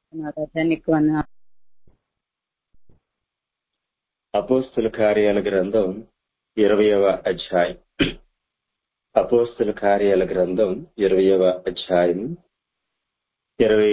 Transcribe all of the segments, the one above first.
నారాజా నీకు వందనాలు. అపోస్తుల కార్యాల గ్రంథం ఇరవయవ అధ్యాయం అపోస్తుల కార్యాల గ్రంథం ఇరవయవ అధ్యాయం ఇరవై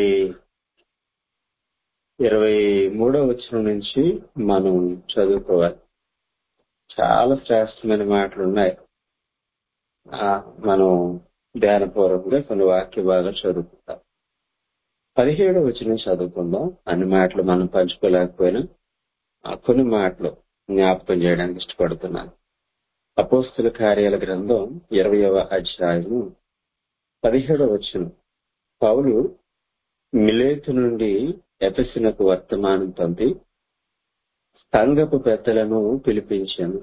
ఇరవై మూడవ వచనం నుంచి మనం చదువుకోవాలి చాలా శ్రేష్టమైన మాటలు ఉన్నాయి ఆ, మనం ధ్యానపూర్వకంగా కొన్ని వాక్య భాగాలు చదువుకుందాం పదిహేడవ వచనం చదువుకుందాం అన్ని మాటలు మనం పంచుకోలేకపోయినా ఆ కొన్ని మాటలు జ్ఞాపకం చేయడానికి ఇష్టపడుతున్నాను అపోస్తుల కార్యాల గ్రంథం ఇరవయవ అధ్యాయము పదిహేడవ వచనం పౌలు మిలేతు నుండి ఎఫెసునకు వర్తమానం పంపి సంఘపు పెద్దలను పిలిపించాను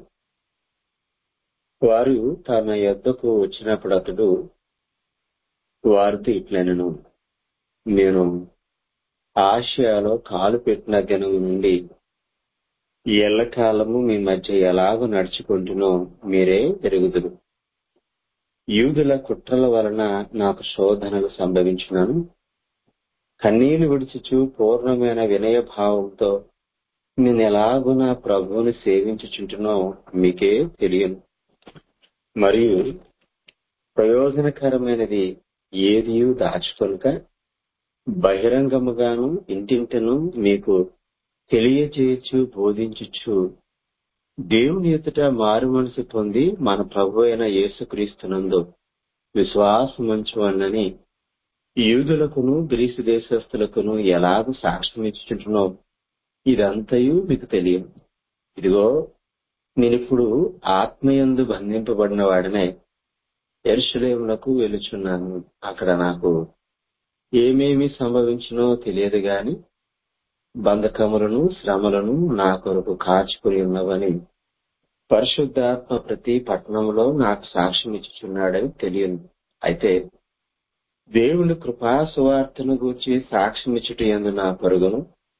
వారు తన యొద్దకు వచ్చినప్పుడు అతడు వారితో ఇట్లనను నేను ఆసియాలో కాలు పెట్టిన దినం నుండి ఎల్లకాలము మీ మధ్య ఎలాగో నడుచుకుంటునో మీరే ఎరుగుదురు యూదుల కుట్రల వలన నాకు శోధనలు సంభవించున్నాను కన్నీళ్లు విడిచుచు పూర్ణమైన వినయ భావంతో నేను ఎలాగో నా ప్రభువుని సేవించుచుంటునో మీకే తెలియను మరియు ప్రయోజనకరమైనది ఏది దాచుకొనుక బహిరంగముగాను ఇంటింటను మీకు తెలియచేయచ్చు బోధించుచు దేవుని ఎదుట మారు మనసు పొంది మన ప్రభు అయిన యేసుక్రీస్తునందు విశ్వాసముంచువన్నని యూదులకును గ్రీసు దేశస్థులకును ఎలాగూ సాక్ష్యం ఇచ్చుచుంటున్నో ఇదంతయు మీకు తెలియదు ఇదిగో నేనిప్పుడు ఆత్మయందు బంధింపబడిన వాడినే ఎరుషులేములకు వెలుచున్నాను అక్కడ నాకు ఏమేమి సంభవించినో తెలియదు గాని బంధకములను శ్రమలను నా కొరకు కాచుకుని ఉన్నవని పరిశుద్ధాత్మ ప్రతి పట్టణంలో నాకు సాక్ష్యం ఇచ్చుచున్నాడని తెలియను అయితే దేవుని కృపా సువార్తను గూర్చి సాక్ష్యం ఇచ్చుట ఎందు నా పరుగును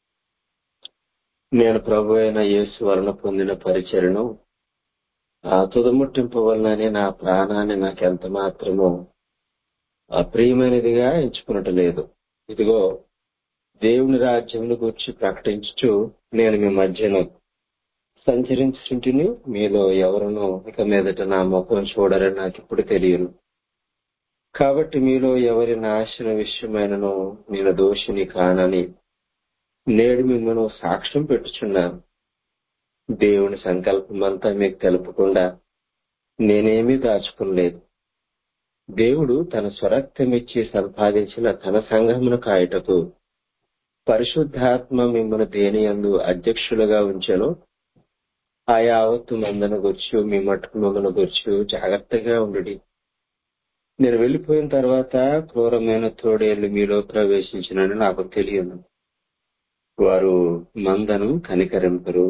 నేను ప్రభు అయిన యేసు వలన పొందిన పరిచయను ఆ తుదముట్టింపవలనని నా ప్రాణాన్ని నాకెంత మాత్రమో అప్రియమైనదిగా ఎంచుకున్నట్టు లేదు ఇదిగో దేవుని రాజ్యమును గురించి ప్రకటించుచు నేను మీ మధ్యను సంచరించుంటిని మీలో ఎవరునూ ఇక మీదట నా ముఖం చూడరని నాకు ఇప్పుడు తెలియను కాబట్టి మీలో ఎవరి నాశన విషయమైనను నేను దోషిని కానని నేడు మిమ్మల్ని సాక్ష్యం పెట్టుచున్నాను దేవుని సంకల్పమంతా మీకు తెలుపకుండా నేనేమీ దాచుకోలేదు దేవుడు తన స్వరక్తమిచ్చి సంపాదించిన తన సంఘమును కాయటకు పరిశుద్ధాత్మ మిమ్మల్ని దేని అందు అధ్యక్షులుగా ఉంచెను ఆ యావత్తు మందను గుర్చు మీ మట్టుకు మిమ్మల్ని గుర్చు జాగ్రత్తగా ఉండుడి నేను వెళ్లిపోయిన తర్వాత క్రూరమైన తోడేళ్లు మీలో ప్రవేశించినని నాకు తెలియదు వారు మందను కనికరింపరు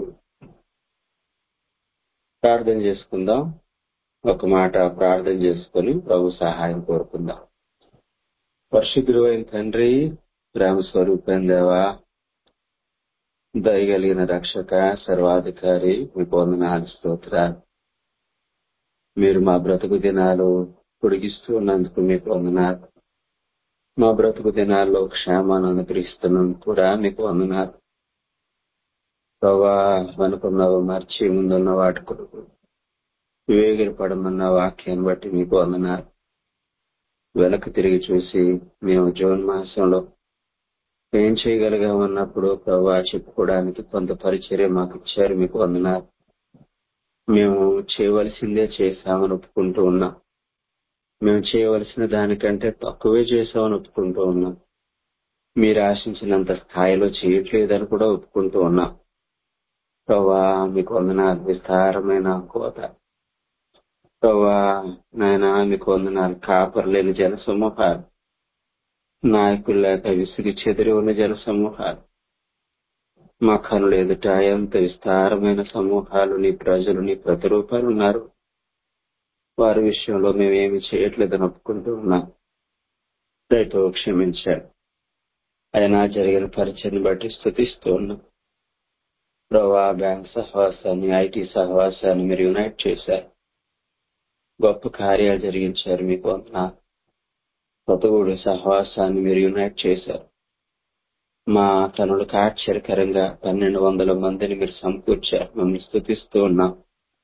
ప్రార్థన చేసుకుందాం ఒక మాట ప్రార్థన చేసుకొని ప్రభు సహాయం కోరుకుందాం పరిశుద్ధుడు అయిన తండ్రి ప్రేమ స్వరూపం దేవా దయగలిగిన రక్షక సర్వాధికారి మీ పొందనాలు స్తోత్రాలు మీరు మా బ్రతుకు దినాలు పొడిగిస్తూ ఉన్నందుకు మీకు వందనాలు మా బ్రతుకు దినాల్లో క్షేమాన్ని అనుగ్రహిస్తున్నందుకు కూడా మీకు వందనాలు ప్రభా అనుకున్నావు మర్చి ముందున్న వాటి కొరకు వివేకపడమన్న వాక్యాన్ని బట్టి మీకు వందనాలు వెనక్కి తిరిగి చూసి మేము జూన్ మాసంలో ఏం చేయగలిగామన్నప్పుడు ప్రభా చెప్పుకోవడానికి కొంత పరిచర్య మాకు ఇచ్చారు మీకు వందనాలు మేము చేయవలసిందే చేశామని ఒప్పుకుంటూ ఉన్నాం మేము చేయవలసిన దానికంటే తక్కువే చేశామని ఒప్పుకుంటూ ఉన్నాం మీరు ఆశించినంత స్థాయిలో చేయట్లేదని కూడా ఒప్పుకుంటూ ఉన్నాం ప్రభా మీకు వందనాలు విస్తారమైన కోత ప్రభా నాయన మీకు వందనాలు కాపర్ లేని జన సమూహాలు నాయకులు లేక విసిగి చెదిరి ఉన్న జన సమూహాలు మా కనులు ఎదుట ఎంత విస్తారమైన సమూహాలు నీ ప్రజలు నీ ప్రతిరూపాలు ఉన్నారు వారి విషయంలో మేమేమి చేయట్లేదని ఒప్పుకుంటూ ఉన్నాం దయతో క్షమించారు అయినా జరిగిన పరిచయని బట్టి స్థుతిస్తూ ఉన్నాం ప్రభా బ్యాంక్ సహవాసాన్ని ఐటీ సహవాసాన్ని మీరు యునైట్ చేశారు గొప్ప కార్యాలు జరిగించారు మీకు వందనాలు కొత్తగూడు సహవాసాన్ని మీరు యునైట్ చేశారు మా కనులకు ఆశ్చర్యకరంగా పన్నెండు వందల మందిని మీరు సమకూర్చారు మమ్మల్ని స్థుతిస్తూ ఉన్నాం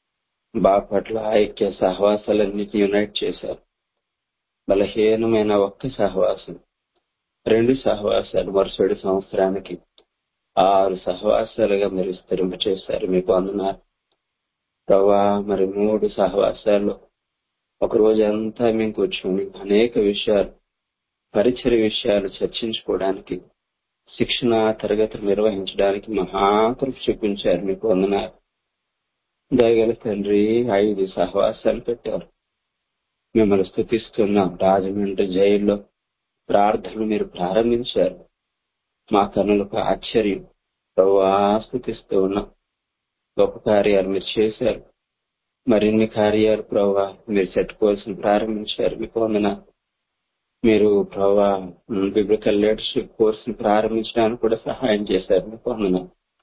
బాపట్ల ఐక్య సహవాసాలన్నిటిని యునైట్ చేశారు బలహీనమైన ఒక్క సహవాసం రెండు సహవాసాలు మరుసటి సంవత్సరానికి ఆరు సహవాసాలుగా మీరు విస్తరింప చేశారు మీకు అందున్నారు ప్రభా మరి మూడు సహవాసాలు ఒక రోజు అంతా మేము కూర్చొని అనేక విషయాలు పరిచయ విషయాలు చర్చించుకోవడానికి శిక్షణ తరగతులు నిర్వహించడానికి మహాకృప చూపించారు మీకు వందనారు దయగల తండ్రి ఐదు సహవాసాలు పెట్టారు మిమ్మల్ని స్థుతిస్తున్నాం రాజమండ్రి జైల్లో ప్రార్థనలు మీరు ప్రారంభించారు మా కన్నులకు ఆశ్చర్యం ప్రభా స్థుతిస్తూ ఉన్నాం గొప్ప కార్యాలు మీరు చేశారు మరిన్ని కార్యాలు ప్రభా మీరు చెట్టుకోవాల్సిన ప్రారంభించారు మీకు వందన మీరు ప్రభా బిబ్లికల్ లీడర్షిప్ కోర్సును ప్రారంభించడానికి కూడా సహాయం చేశారు మీకు వందన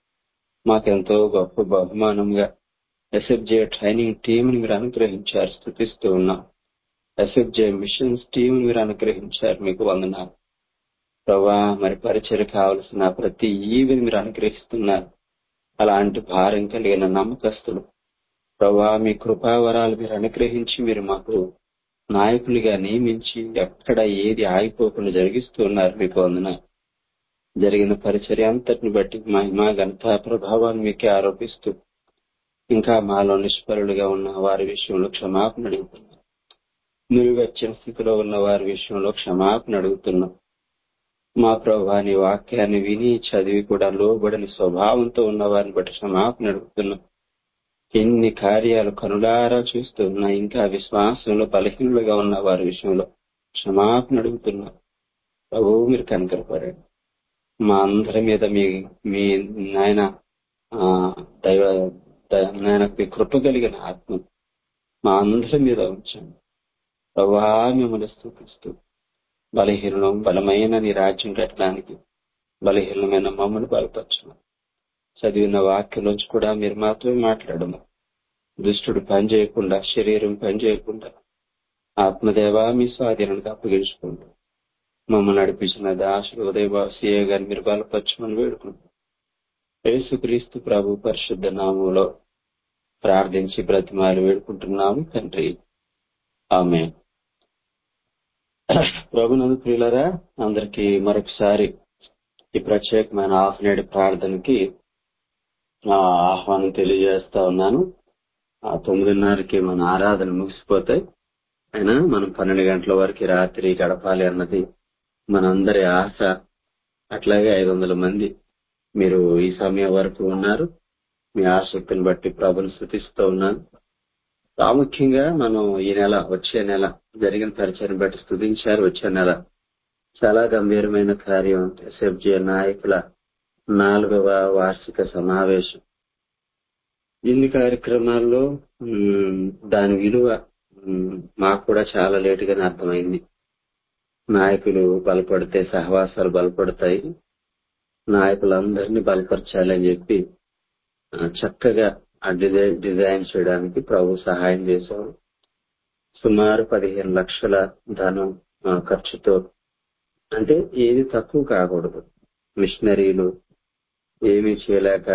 మాకెంతో గొప్ప బహుమానంగా ఎస్ఎఫ్జే ట్రైనింగ్ టీం మీరు అనుగ్రహించారు స్థుతిస్తూ ఉన్నాం ఎస్ఎఫ్జే మిషన్స్ టీం మీరు అనుగ్రహించారు మీకు వందనాలు ప్రభా మరి పరిచయ కావలసిన ప్రతి ఈవిని మీరు అనుగ్రహిస్తున్నారు అలాంటి భారం కలిగిన నమ్మకస్తులు ప్రభా మీ కృపావరాలు మీరు అనుగ్రహించి మీరు మాకు నాయకులుగా నియమించి ఎక్కడ ఏది ఆగిపోకుండా జరిగిస్తూ ఉన్నారు మీకు వందన జరిగిన పరిచర్య అంతటిని బట్టి మహిమ ఘనత ప్రభావాన్ని మీకే ఆరోపిస్తూ ఇంకా మాలో నిష్పరులుగా ఉన్న వారి విషయంలో క్షమాపణ అడుగుతున్నాం నిలువెచ్చిన స్థితిలో ఉన్న వారి విషయంలో క్షమాపణ అడుగుతున్నాం మా ప్రభా నీ వాక్యాన్ని విని చదివి కూడా లోబడని స్వభావంతో ఉన్న వారిని బట్టి క్షమాపణ అడుగుతున్నాం ఎన్ని కార్యాలు కనులారా చూస్తున్నా ఇంకా విశ్వాసంలో బలహీనులుగా ఉన్న వారి విషయంలో క్షమాపణ అడుగుతున్నాం ప్రభు మీరు కనకరపడండి మా అందరి మీద మీ మీ నాయన దైవ నాయన మీ కృప కలిగిన ఆత్మ మా అందరి మీద ఉంచండి ప్రభా మిమ్మల్ని స్థూపిస్తూ బలహీనం బలమైన నీ రాజ్యం కట్టడానికి బలహీనమైన మమ్మల్ని బలపరచడం చదివిన వాక్యంలోంచి కూడా మీరు మాతో మాట్లాడము దుష్టుడు పని చేయకుండా శరీరం పని చేయకుండా ఆత్మదేవా మీ స్వాధీనానికి అప్పగించుకుంటూ మమ్మల్ని నడిపించిన దాసులు ఉదయబాసియ గారిని మీరు బలపరచమని వేడుకుంటాం యేసుక్రీస్తు ప్రభు పరిశుద్ధ నామంలో ప్రార్థించి బ్రతిమాలు వేడుకుంటున్నాము తండ్రి ఆమె ప్రభునందు ప్రియులరా అందరికి మరొకసారి ఈ ప్రత్యేకమైన హాఫ్ నేడు ప్రార్థనకి ఆహ్వానం తెలియజేస్తా ఉన్నాను ఆ తొమ్మిదిన్నరకి మన ఆరాధన ముగిసిపోతాయి అయినా మనం పన్నెండు గంటల వరకు రాత్రి గడపాలి అన్నది మనందరి ఆశ అట్లాగే ఐదు వందల మంది మీరు ఈ సమయం వరకు ఉన్నారు మీ ఆసక్తిని బట్టి ప్రభుని స్థుతిస్తూ ఉన్నాను ప్రాముఖ్యంగా మనం ఈ నెల వచ్చే నెల జరిగిన పరిచయం బట్టి స్థుతించారు వచ్చే నెల చాలా గంభీరమైన కార్యం ఎస్ఎఫ్జి నాయకుల నాలుగవ వార్షిక సమావేశం ఇన్ని కార్యక్రమాల్లో దాని విలువ మాకు కూడా చాలా లేటుగానే అర్థమైంది నాయకులు బలపడితే సహవాసాలు బలపడతాయి నాయకులందరినీ బలపరచాలని చెప్పి చక్కగా ఆ డిజైన్ డిజైన్ చేయడానికి ప్రభు సహాయం చేశారు సుమారు పదిహేను లక్షల ధనం ఖర్చుతో అంటే ఏది తక్కువ కాకూడదు మిషనరీలు ఏమీ చేయలేక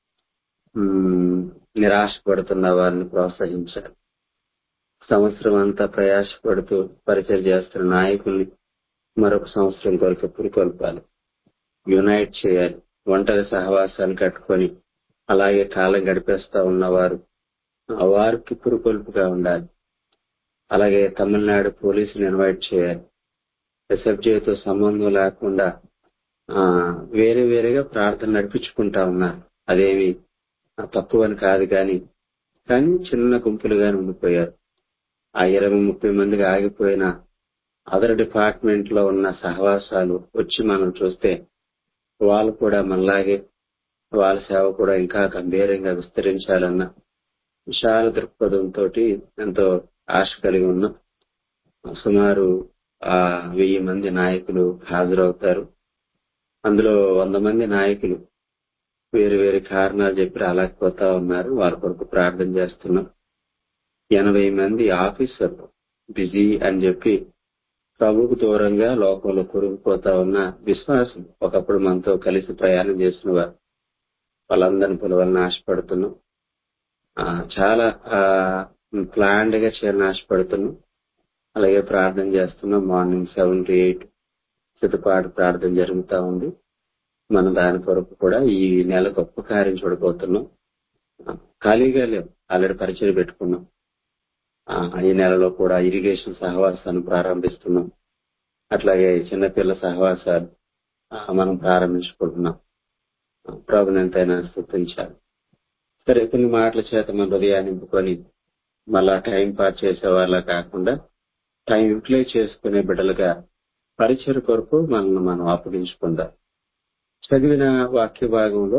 నిరాశపడుతున్న వారిని ప్రోత్సహించారు సంవత్సరం అంతా ప్రయాసపడుతూ పరిచయం చేస్తున్న నాయకుల్ని మరొక సంవత్సరం కొరకు పురికొల్పాలి యునైట్ చేయాలి ఒంటరి సహవాసాలు కట్టుకొని అలాగే కాలం గడిపేస్తా ఉన్నవారు వారికి పురుకొల్పుగా ఉండాలి అలాగే తమిళనాడు పోలీసులు ఇన్వైట్ చేయాలి ఎస్ఎఫ్జేతో సంబంధం లేకుండా వేరే వేరేగా ప్రార్థన నడిపించుకుంటా ఉన్నారు అదేమి తక్కువని కాదు కానీ కానీ చిన్న గుంపులుగానే ఉండిపోయారు ఆ ఇరవై ముప్పై మందికి ఆగిపోయిన అదర్ డిపార్ట్మెంట్ లో ఉన్న సహవాసాలు వచ్చి మనం చూస్తే వాళ్ళు కూడా మనలాగే వాళ్ళ సేవ కూడా ఇంకా గంభీరంగా విస్తరించాలన్న విశాల దృక్పథంతో ఎంతో ఆశ కలిగి ఉన్నాం సుమారు ఆ వెయ్యి మంది నాయకులు హాజరవుతారు అందులో వంద మంది నాయకులు వేరు వేరు కారణాలు చెప్పి రాలేకపోతా ఉన్నారు వారి కొరకు ప్రార్థన చేస్తున్నాం ఎనభై మంది ఆఫీసర్లు బిజీ అని చెప్పి ప్రభువుకు దూరంగా లోకంలో కురిగిపోతా ఉన్న విశ్వాసం ఒకప్పుడు మనతో కలిసి ప్రయాణం చేసిన వారు వాళ్ళందరిని పిలవాలని ఆశపడుతున్నాం ఆ, చాలా ప్లాన్డ్ గా చేయాలని ఆశపడుతున్నాం అలాగే ప్రార్థన చేస్తున్నాం మార్నింగ్ సెవెన్ టు ఎయిట్ సిద్ధపాటు ప్రార్థన జరుగుతా ఉంది మనం దాని కొరకు కూడా ఈ నెల గొప్ప కార్యం చూడబోతున్నాం ఆ, ఖాళీగా లేవు ఆల్రెడీ పరిచయం పెట్టుకున్నాం ఆ, ఈ నెలలో కూడా ఇరిగేషన్ సహవాసాన్ని ప్రారంభిస్తున్నాం అట్లాగే చిన్నపిల్ల సహవాసాలు ఆ, మనం ప్రారంభించుకుంటున్నాం ఆ, ప్రభుని ఎంతైనా స్థుతించాలి సరే కొన్ని మాటల చేత మన హృదయాన్ని నింపుకొని మళ్ళా టైం పాస్ చేసే వాళ్ళ కాకుండా టైం యూటిలైజ్ చేసుకునే బిడ్డలుగా పరిచయ కొరకు మనల్ని మనం అప్పగించుకుందాం చదివిన వాక్య భాగంలో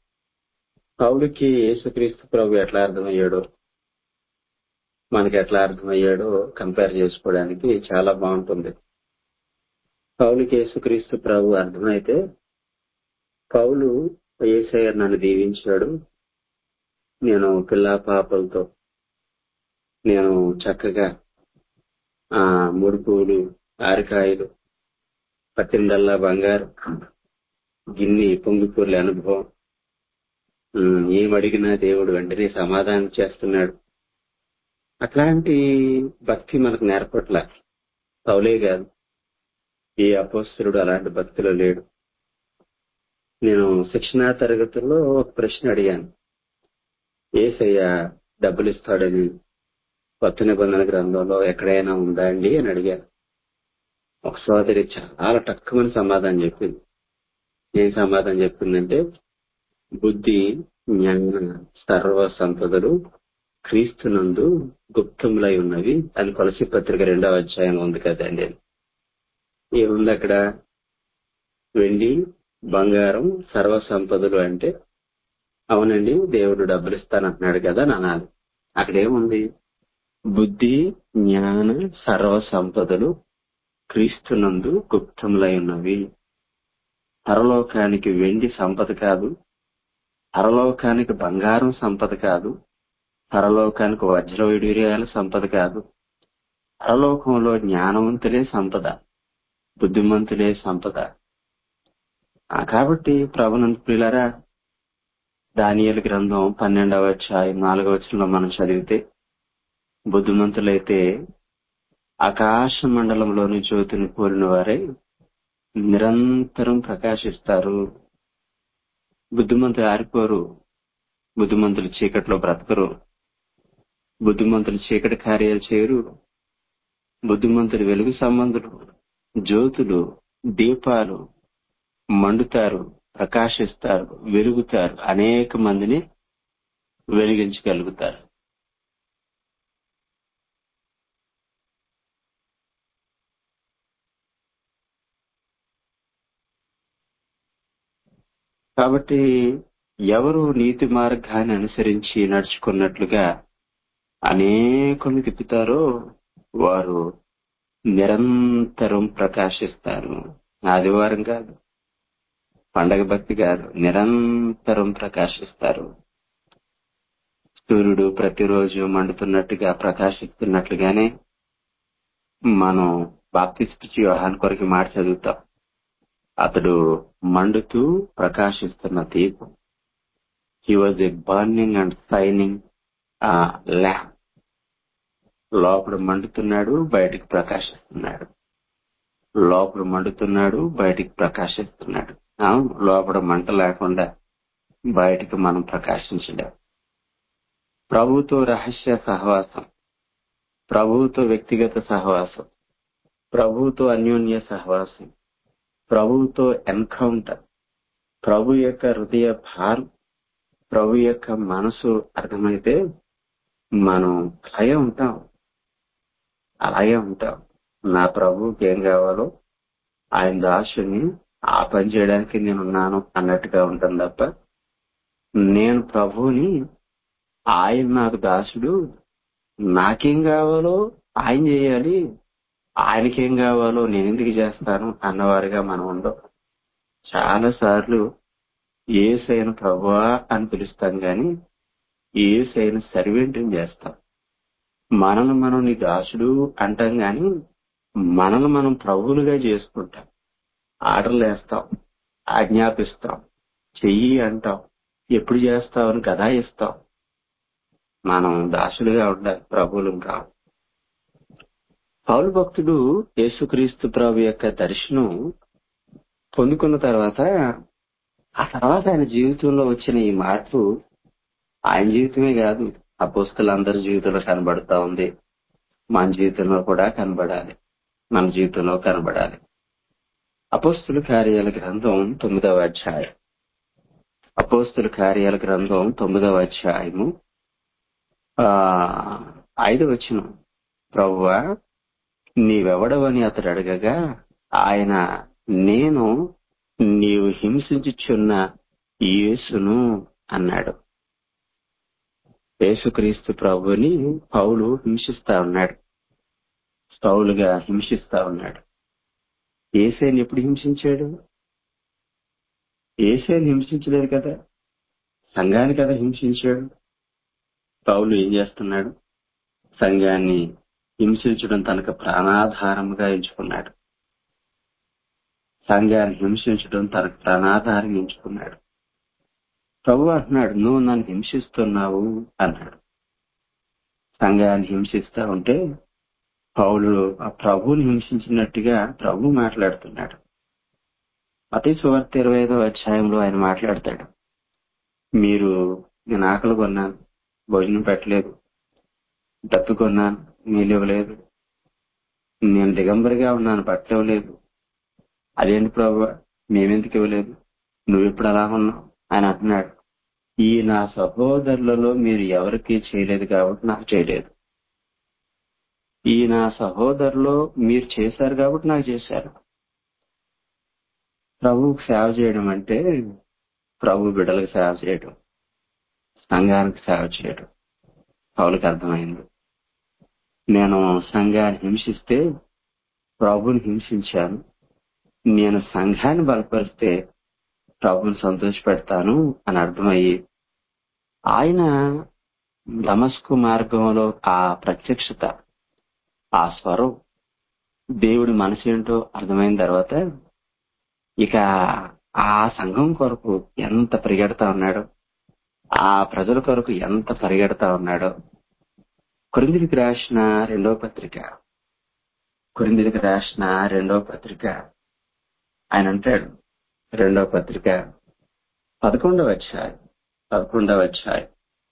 పౌలుకి యేసుక్రీస్తు ప్రభు ఎట్లా అర్థమయ్యాడో మనకి ఎట్లా అర్థమయ్యాడో కంపేర్ చేసుకోవడానికి చాలా బాగుంటుంది పౌలుకి యేసుక్రీస్తు ప్రభు అర్థమైతే పౌలు ఏసయ్య నన్ను దీవించాడు నేను పిల్లా పాపలతో నేను చక్కగా ఆ ముడుపులు ఆరికాయలు పత్తిండల్లా బంగారు గిన్ని పొంగిపూర్ల అనుభవం ఉమ్, ఏం అడిగినా దేవుడు వెంటనే సమాధానం చేస్తున్నాడు అట్లాంటి భక్తి మనకు నేర్పట్ల పౌలే కాదు ఏ అపోస్తుడు అలాంటి భక్తిలో లేడు నేను శిక్షణా తరగతుల్లో ఒక ప్రశ్న అడిగాను ఏసయ్య డబ్బులు ఇస్తాడని కొత్త నిబంధన గ్రంథంలో ఎక్కడైనా ఉందా అండి అని అడిగాను ఒక సోదరి చాలా తక్కువని సమాధానం చెప్పింది ఏం సమాధానం చెప్పిందంటే బుద్ధి జ్ఞాన సర్వ సంపదలు క్రీస్తునందు గుప్తములై ఉన్నవి అని కొలసి పత్రిక రెండవ అధ్యాయం ఉంది కదండి అని. ఏముంది అక్కడ వెండి బంగారం సర్వ సంపదలు అంటే అవునండి దేవుడు డబ్బులు ఇస్తానంటున్నాడు కదా అని అనాలి అక్కడ ఏముంది బుద్ధి జ్ఞాన సర్వ సంపదలు క్రీస్తునందు గుప్తములై ఉన్నవి పరలోకానికి వెండి సంపద కాదు పరలోకానికి బంగారం సంపద కాదు పరలోకానికి వజ్ర వైడూర్యాల సంపద కాదు పరలోకంలో జ్ఞానవంతులే సంపద బుద్ధిమంతులే సంపద ఆ, కాబట్టి ప్రభునంత ప్రియులరా దానియలు గ్రంథం పన్నెండవ అధ్యాయం నాలుగవ వచనంలో మనం చదివితే బుద్ధిమంతులైతే ఆకాశ మండలంలోని జ్యోతిని కోరిన వారే నిరంతరం ప్రకాశిస్తారు బుద్ధిమంతులు ఆరిపోరు బుద్ధిమంతులు చీకట్లో బ్రతకరు బుద్ధిమంతులు చీకటి కార్యాలు చేయరు బుద్ధిమంతులు వెలుగు సంబంధులు జ్యోతులు దీపాలు మండుతారు ప్రకాశిస్తారు వెలుగుతారు అనేక మందిని వెలిగించగలుగుతారు కాబట్టి ఎవరు నీతి మార్గాన్ని అనుసరించి నడుచుకున్నట్లుగా అనేకులు తిప్పుతారో వారు నిరంతరం ప్రకాశిస్తారు ఆదివారం కాదు పండగ భక్తి కాదు నిరంతరం ప్రకాశిస్తారు సూర్యుడు ప్రతిరోజు మండుతున్నట్టుగా ప్రకాశిస్తున్నట్లుగానే మనం బాప్తిస్పిచి వ్యవహాన్ కొరకు మాట చదువుతాం అతడు మండుతూ ప్రకాశిస్తున్న దీపం he was a burning and shining lamp లోపల మండుతున్నాడు బయటికి ప్రకాశిస్తున్నాడు లోపల మండుతున్నాడు బయటికి ప్రకాశిస్తున్నాడు అవును లోపల మంట లేకుండా బయటికి మనం ప్రకాశించలేం ప్రభుతో రహస్య సహవాసం ప్రభువుతో వ్యక్తిగత సహవాసం ప్రభువుతో అన్యోన్య సహవాసం ప్రభువుతో ఎన్కౌంటర్ ప్రభు యొక్క హృదయ భారం ప్రభు యొక్క మనసు అర్థమైతే మనం అలాగే ఉంటాం అలాగే ఉంటాం నా ప్రభువుకి ఏం కావాలో ఆయన దాసుని ఆ పని చేయడానికి నేను ఉన్నాను అన్నట్టుగా ఉంటాను తప్ప నేను ప్రభువుని ఆయన నాకు దాసుడు నాకేం కావాలో ఆయన చేయాలి ఆయనకేం కావాలో నేను ఎందుకు చేస్తాను అన్నవారుగా మనం ఉండం చాలా సార్లు ఏసైన ప్రభువా అని పిలుస్తాం గాని ఏసైన సర్వెంట్ని చేస్తాం మనల్ని మనం నీ దాసుడు అంటాం గాని మనల్ని మనం ప్రభువులుగా చేసుకుంటాం ఆర్డర్లు వేస్తాం ఆజ్ఞాపిస్తాం చెయ్యి అంటాం ఎప్పుడు చేస్తామని గదాయిస్తాం మనం దాసులుగా ఉండాలి ప్రభువులు కావు పౌలు భక్తుడు యేసుక్రీస్తు ప్రభు యొక్క దర్శనం పొందుకున్న తర్వాత ఆ తర్వాత ఆయన జీవితంలో వచ్చిన ఈ మార్పు ఆయన జీవితమే కాదు అపోస్తులందరి జీవితంలో కనబడతా ఉంది మన జీవితంలో కూడా కనబడాలి మన జీవితంలో కనబడాలి అపోస్తుల కార్యాల గ్రంథం తొమ్మిదవ అధ్యాయం అపోస్తుల కార్యాల గ్రంథం తొమ్మిదవ అధ్యాయము ఆ ఐదవ వచ్చిన ప్రవ్వా నీవెవడవని అతడు అడగగా ఆయన నేను నీవు హింసించుచున్న యేసును అన్నాడు యేసుక్రీస్తు ప్రభుని పౌలు హింసిస్తా ఉన్నాడు పౌలుగా హింసిస్తా ఉన్నాడు ఏసేని ఎప్పుడు హింసించాడు ఏసేని హింసించలేదు కదా సంఘాన్ని కదా హింసించాడు పౌలు ఏం చేస్తున్నాడు సంఘాన్ని హింసించడం తనకు ప్రాణాధారముగా ఎంచుకున్నాడు సంఘాన్ని హింసించడం తనకు ప్రాణాధారం ఎంచుకున్నాడు ప్రభు అంటున్నాడు నువ్వు నన్ను హింసిస్తున్నావు అన్నాడు సంఘాన్ని హింసిస్తా ఉంటే పౌలు ఆ ప్రభువుని హింసించినట్టుగా ప్రభు మాట్లాడుతున్నాడు అతి సువార్త ఇరవై ఐదో అధ్యాయంలో ఆయన మాట్లాడతాడు మీరు నేను ఆకలి కొన్నాను భోజనం పెట్టలేదు డబ్బు కొన్నాను నీళ్ళు ఇవ్వలేదు నేను దిగంబరిగా ఉన్నాను బట్టలు ఇవ్వలేదు అదేంటి ప్రభు మేమెందుకు ఇవ్వలేదు నువ్వు ఇప్పుడు అలా ఉన్నావు ఆయన అంటున్నాడు ఈ నా సహోదరులలో మీరు ఎవరికి చేయలేదు కాబట్టి నాకు చేయలేదు ఈ నా సహోదరులో మీరు చేశారు కాబట్టి నాకు చేశారు ప్రభువుకు సేవ చేయడం అంటే ప్రభు బిడ్డలకు సేవ చేయడం సంఘానికి సేవ చేయడం పౌలకు అర్థమైంది నేను సంఘాన్ని హింసిస్తే ప్రభుని హింసించాను నేను సంఘాన్ని బలపరిస్తే ప్రభుని సంతోషపెడతాను అని అర్థమయ్యి ఆయన దమస్కు మార్గంలో ఆ ప్రత్యక్షత ఆ స్వరం దేవుడి మనసు ఏంటో అర్థమైన తర్వాత ఇక ఆ సంఘం కొరకు ఎంత పరిగెడతా ఉన్నాడో ఆ ప్రజల కొరకు ఎంత పరిగెడతా ఉన్నాడో కొరిందికి రాసిన రెండో పత్రిక కొరిందికి రాసిన రెండో పత్రిక ఆయన అంటాడు రెండో పత్రిక పదకొండవ అధ్యాయం పదకొండవ అధ్యాయం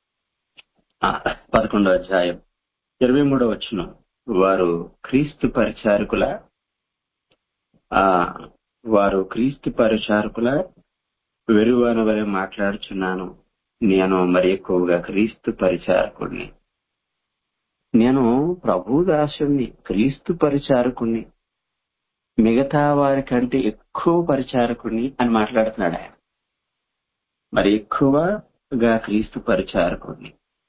ఆ, పదకొండవ అధ్యాయం ఇరవై మూడవ వచ్చిన వారు క్రీస్తు పరిచారకుల ఆ వారు క్రీస్తు పరిచారకుల వెరువాన వలె మాట్లాడుచున్నాను నేను మరి ఎక్కువగా క్రీస్తు పరిచారకుడిని నేను ప్రభు దాసుని క్రీస్తు పరిచారకుణ్ణి మిగతా వారి కంటే ఎక్కువ పరిచారకుణ్ణి అని మాట్లాడుతున్నాడు ఆయన మరి ఎక్కువగా క్రీస్తు పరిచారకుణ్ణి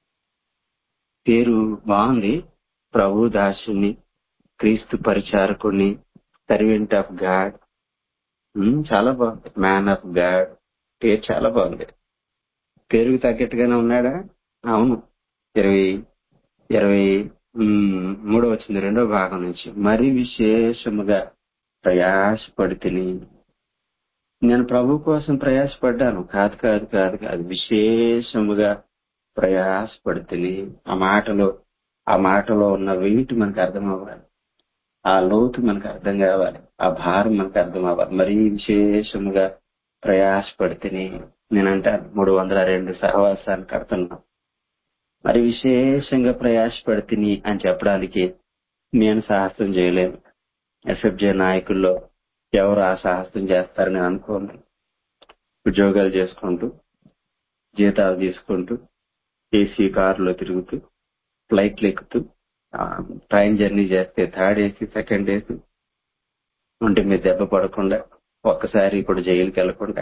పేరు బాగుంది ప్రభు దాసుని క్రీస్తు పరిచారకుణ్ణి సర్వెంట్ ఆఫ్ గాడ్ ఉమ్, చాలా బాగుంది మ్యాన్ ఆఫ్ గాడ్ పేరు చాలా బాగుంది పేరుకు తగ్గట్టుగానే ఉన్నాడా అవును ఇరవై ఇరవై ఉమ్, మూడో వచ్చింది రెండో భాగం నుంచి మరి విశేషముగా ప్రయాసపడితిని నేను ప్రభు కోసం ప్రయాసపడ్డాను కాదు కాదు కాదు కాదు విశేషముగా ప్రయాసపడితిని ఆ మాటలో ఆ మాటలో ఉన్న వెయిట్ మనకు అర్థం అవ్వాలి ఆ లోతు మనకు అర్థం కావాలి ఆ భారం మనకు అర్థం అవ్వాలి మరీ విశేషముగా ప్రయాసపడితేనే నేనంటాను మూడు వందల రెండు సహవాసాన్ని కడుతున్నాం మరి విశేషంగా ప్రయాసపడితిని అని చెప్పడానికి నేను సాహసం చేయలేను ఎస్ఎఫ్జే నాయకుల్లో ఎవరు ఆ సాహసం చేస్తారని అనుకోను ఉద్యోగాలు చేసుకుంటూ జీతాలు తీసుకుంటూ ఏసీ కారులో తిరుగుతూ ఫ్లైట్లు ఎక్కుతూ ఆ, ట్రైన్ జర్నీ చేస్తే థర్డ్ ఏసీ సెకండ్ ఏసీ ఒంటి మీద దెబ్బ పడకుండా ఒక్కసారి ఇప్పుడు జైలుకి వెళ్లకుండా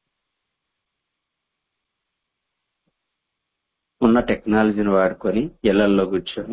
ఉన్న టెక్నాలజీని వాడుకొని ఇళ్లలో కూర్చొని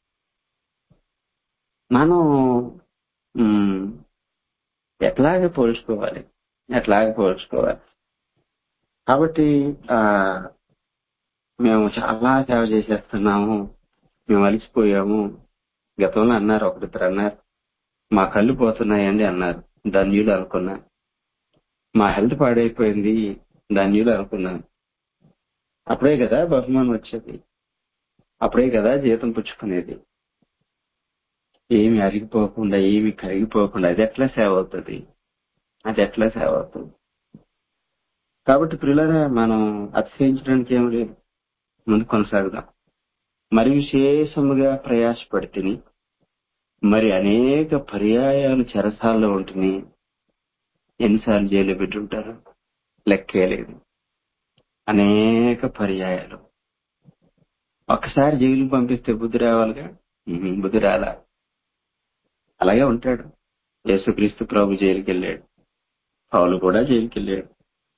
మనం మ్, ఎట్లాగే పోల్చుకోవాలి ఎట్లాగే పోల్చుకోవాలి కాబట్టి ఆ మేము చాలా సేవ చేసేస్తున్నాము మేము అలిసిపోయాము గతంలో అన్నారు ఒకరిద్దరు అన్నారు మా కళ్ళు పోతున్నాయండి అన్నారు ధన్యులు అనుకున్నాను మా హెల్త్ పాడైపోయింది ధన్యులు అనుకున్నాను అప్పుడే కదా బహుమానం వచ్చేది అప్పుడే కదా జీతం పుచ్చుకునేది ఏమి అరిగిపోకుండా ఏమి కరిగిపోకుండా అది ఎట్లా సేవ అవుతుంది అది ఎట్లా సేవ అవుతుంది కాబట్టి పిల్లల మనం అతిశయించడానికి ఏం లేదు ముందు కొనసాగుదాం మరి విశేషముగా ప్రయాసపడితిని మరి అనేక పర్యాయాలు చెరసాల్లో ఉంటుంది ఎన్నిసార్లు జైలు పెట్టుంటారు లెక్కే లేదు అనేక పర్యాయాలు ఒక్కసారి జైలు పంపిస్తే బుద్ధి రావాలిగా ఉహుం, బుద్ధి రాలా అలాగే ఉంటాడు యేసుక్రీస్తు ప్రభు జైలుకి వెళ్ళాడు పౌలు కూడా జైలుకి వెళ్ళాడు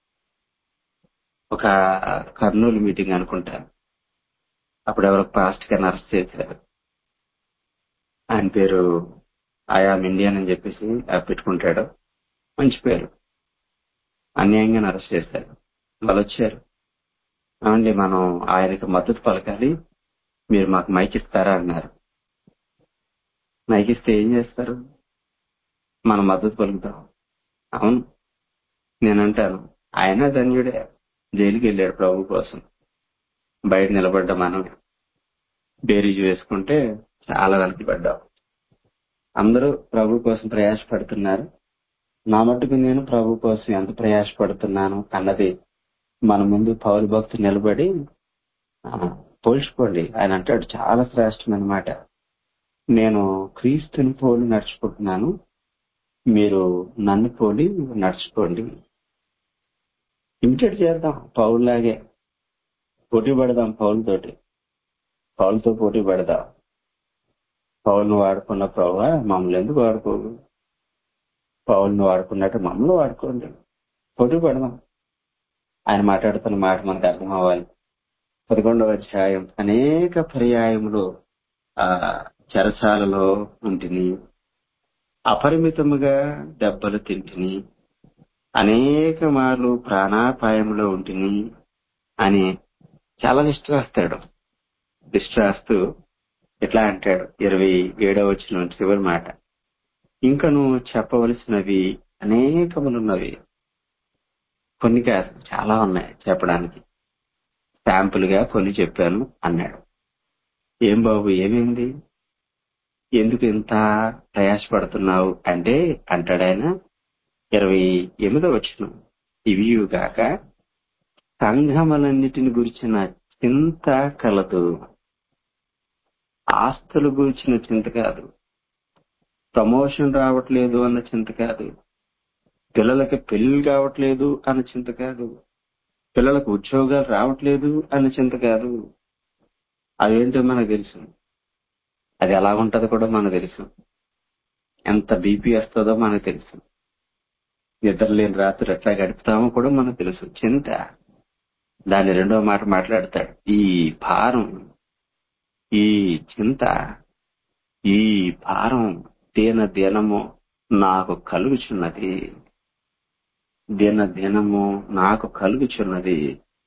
ఒక కర్నూలు మీటింగ్ అనుకుంటా అప్పుడు ఎవరో పాస్ట్ గా అరెస్ట్ చేశారు ఆయన పేరు ఆయామ్ ఇండియన్ అని చెప్పేసి ఆ పెట్టుకుంటాడు మంచి పేరు అన్యాయంగా అరెస్ట్ చేశారు వాళ్ళు వచ్చారు ఏమండి మనం ఆయనకు మద్దతు పలకాలి మీరు మాకు మైక్ ఇస్తారా అన్నారు మైక్ ఇస్తే ఏం చేస్తారు మనం మద్దతు పలుకుతాం అవును నేనంటాను ఆయన ధన్యుడే జైలుకి వెళ్ళాడు ప్రభు కోసం బయట నిలబడ్డ మనం బేరీజు వేసుకుంటే చాలా వెనకబడ్డాం అందరూ ప్రభు కోసం ప్రయాసపడుతున్నారు నా మట్టుకు నేను ప్రభు కోసం ఎంత ప్రయాసపడుతున్నాను అన్నది మన ముందు పౌరు భక్తులు నిలబడి ఆ, పోల్చుకోండి ఆయన అంటాడు చాలా శ్రేష్టమైన మాట నేను క్రీస్తుని పోలి నడుచుకుంటున్నాను మీరు నన్ను పోలి నడుచుకోండి ఇమిటేట్ చేద్దాం పౌరులాగే పోటీ పడదాం పౌరులతోటి పౌరులతో పోటీ పడదాం పౌరులను వాడుకున్న ప్రభావ మమ్మల్ని ఎందుకు వాడుకోదు పౌరులను వాడుకున్నట్టు మమ్మల్ని వాడుకోండి పోటీ పడదాం ఆయన మాట్లాడుతున్న మాట మనకు అర్థం అవ్వాలి పదకొండవ అధ్యాయం అనేక పర్యాయములు ఆ చెరసాలలో ఉంటిని అపరిమితముగా దెబ్బలు తింటిని అనేక మార్లు ప్రాణాపాయంలో ఉంటిని అని చాలా లిస్ట్ రాస్తాడు లిస్ట్ రాస్తూ ఇట్లా అంటాడు ఇరవై ఏడవ వచ్చిన చివరి మాట ఇంకను చెప్పవలసినవి అనేకములున్నవి కొన్ని కాదు చాలా ఉన్నాయి చెప్పడానికి శాంపుల్ గా కొన్ని చెప్పాను అన్నాడు ఏం బాబు ఏమైంది ఎందుకు ఇంత ప్రయాసపడుతున్నావు అంటే అంటాడు ఆయన ఇరవై ఎనిమిదో వచ్చిన ఇవియుగాక సంఘములన్నిటిని గురించిన చింత కలదు ఆస్తులు గురించిన చింత కాదు ప్రమోషన్ రావట్లేదు అన్న చింత కాదు పిల్లలకి పెళ్లి కావట్లేదు అన్న చింత కాదు పిల్లలకు ఉద్యోగాలు రావట్లేదు అన్న చింత కాదు అదేంటో మనకు తెలుసు అది ఎలా ఉంటదో కూడా మనకు తెలుసు ఎంత బీపీ వస్తుందో మనకు తెలుసు నిద్ర లేని రాత్రి ఎట్లా గడుపుతామో కూడా మనకు తెలుసు చింత దాని రెండో మాట మాట్లాడతాడు ఈ భారం ఈ చింత ఈ భారం దీన దినము నాకు కలుగుచున్నది దిన దినము నాకు కలుగుచున్నది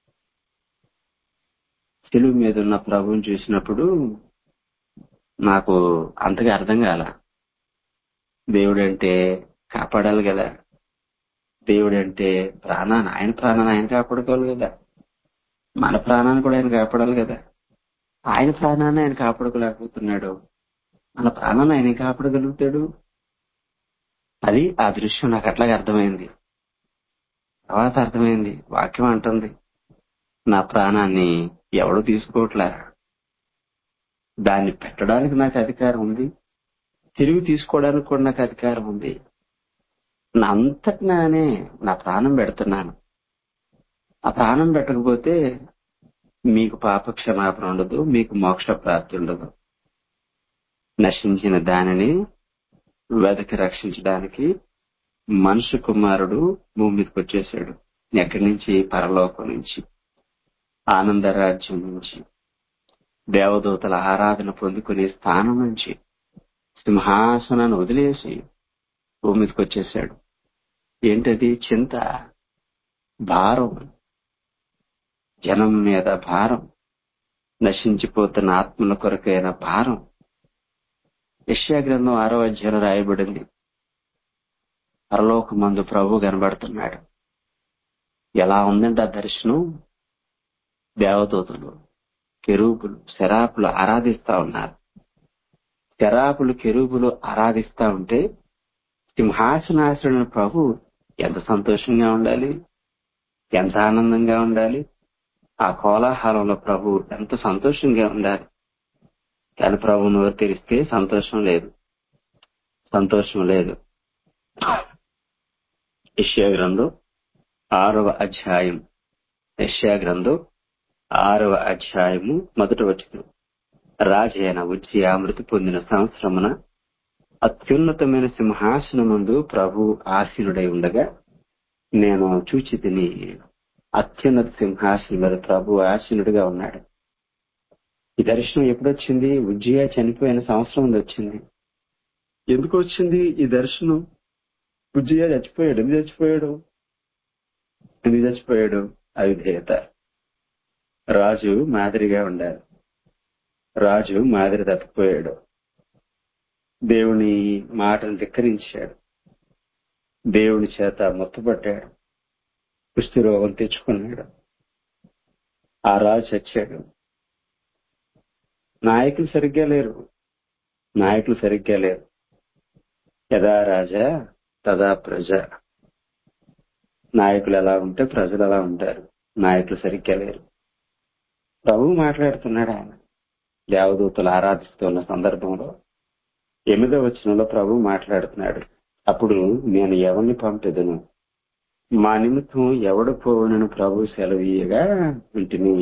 తెలుగు మీద ఉన్న ప్రభువుని చూసినప్పుడు నాకు అంతగా అర్థం కాల దేవుడంటే కాపాడాలి కదా దేవుడంటే ప్రాణాన్ని ఆయన ప్రాణాన్ని ఆయన కాపాడుకోవాలి కదా మన ప్రాణాన్ని కూడా ఆయన కాపాడాలి కదా ఆయన ప్రాణాన్ని ఆయన కాపాడుకోలేకపోతున్నాడు మన ప్రాణాన్ని ఆయన కాపాడగలుగుతాడు అది ఆ దృశ్యం నాకు అట్లాగే అర్థమైంది తర్వాత అర్థమైంది వాక్యం అంటుంది నా ప్రాణాన్ని ఎవడు తీసుకోవట్లే దాన్ని పెట్టడానికి నాకు అధికారం ఉంది తిరిగి తీసుకోవడానికి కూడా నాకు అధికారం ఉంది నా అంతటి నానే నా ప్రాణం పెడుతున్నాను ఆ ప్రాణం పెట్టకపోతే మీకు పాప క్షమాపణ ఉండదు మీకు మోక్ష ప్రాప్తి ఉండదు నశించిన దానిని వెదకి రక్షించడానికి మనుషు కుమారుడు భూమి మీదకి వచ్చేసాడు ఎక్కడి నుంచి పరలోకం నుంచి ఆనంద రాజ్యం నుంచి దేవదూతల ఆరాధన పొందుకునే స్థానం నుంచి సింహాసనాన్ని వదిలేసి భూమి మీదకి వచ్చేసాడు ఏంటది చింత భారం జనం మీద భారం నశించిపోతున్న ఆత్మల కొరకైన భారం యెషయా గ్రంథం ఆరో అధ్యాయంలో రాయబడింది పరలోక మందు ప్రభు కనబడుతున్నాడు ఎలా ఉందంటే ఆ దర్శనం దేవదూతలు కెరూపులు శరాపులు ఆరాధిస్తా ఉన్నారు శరాపులు కెరూపులు ఆరాధిస్తా ఉంటే సింహాసనాశ్రుడైన ప్రభు ఎంత సంతోషంగా ఉండాలి ఎంత ఆనందంగా ఉండాలి ఆ కోలాహలంలో ప్రభు ఎంత సంతోషంగా ఉండాలి కానీ ప్రభు నోరు తెరిస్తే సంతోషం లేదు సంతోషం లేదు యెషయా గ్రంథం ఆరవ అధ్యాయం యెషయా గ్రంథం ఆరవ అధ్యాయము మొదటి వచనం రాజైన ఉజ్జయ మృతి పొందిన సంవత్సరమున అత్యున్నతమైన సింహాసనముందు ప్రభు ఆసీనుడై ఉండగా నేను చూచి తిని అత్యున్నత సింహాసనం మీద ప్రభు ఆసీనుడిగా ఉన్నాడు ఈ దర్శనం ఎప్పుడొచ్చింది ఉజ్జయ చనిపోయిన సంవత్సరం ముందు వచ్చింది ఎందుకు వచ్చింది ఈ దర్శనం ఉజ్జయ చచ్చిపోయాడు ఎందుకు చచ్చిపోయాడు ఎందుకు చచ్చిపోయాడు అవిధేయత రాజు మాదిరిగా ఉండాలి రాజు మాదిరి తప్పిపోయాడు దేవుని మాటను ధిక్కరించాడు దేవుని చేత మొత్తపట్టాడు కుష్టి రోగం తెచ్చుకున్నాడు ఆ రాజు చచ్చాడు నాయకులు సరిగ్గా లేరు నాయకులు సరిగ్గా లేరు యథా రాజా తదా ప్రజ నాయకులు ఎలా ఉంటే ప్రజలు ఎలా ఉంటారు నాయకులు సరిగ్గా లేరు ప్రభు మాట్లాడుతున్నాడు ఆయన దేవదూతలు ఆరాధిస్తున్న సందర్భంలో ఎనిమిదో వచనంలో ప్రభు మాట్లాడుతున్నాడు అప్పుడు నేను ఎవరిని పంపెదను మా నిమిత్తం ఎవడు పోవునని ప్రభు సెలవీయగా ఇంటిని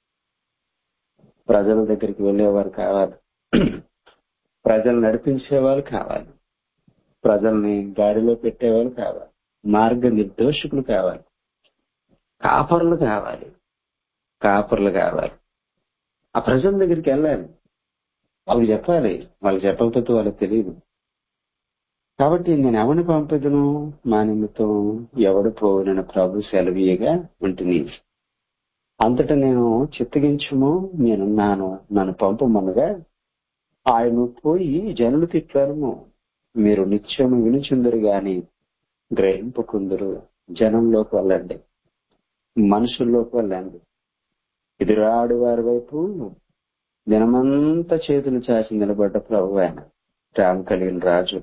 ప్రజల దగ్గరికి వెళ్ళేవారు కావాలి ప్రజలు నడిపించేవాళ్ళు కావాలి ప్రజల్ని గాడిలో పెట్టేవాళ్ళు కావాలి మార్గ నిర్దోషకులు కావాలి కాపర్లు కావాలి కాపర్లు కావాలి ఆ ప్రజల దగ్గరికి వెళ్ళాలి వాళ్ళు చెప్పాలి వాళ్ళు చెప్పకపోతే వాళ్ళకి తెలియదు కాబట్టి నేను ఎవరిని పంపదును మా నిమిత్తం ఎవడు పోవునని ప్రభు సెలవీయగా ఉంటుంది అంతటా నేను చిత్తగించుము నేనున్నాను నన్ను పంపమనగా ఆయన పోయి జనులు తిట్టాను మీరు నిత్యము వినుచుందరు గాని గ్రహింపుకుందరు జనంలోకి వెళ్ళండి మనుషుల్లోకి వెళ్ళండి ఎదురాడు వారి వైపు దినమంతా చేతులు చాచి నిలబడ్డ ప్రభు ఆయన రామ్ కలిగిన రాజు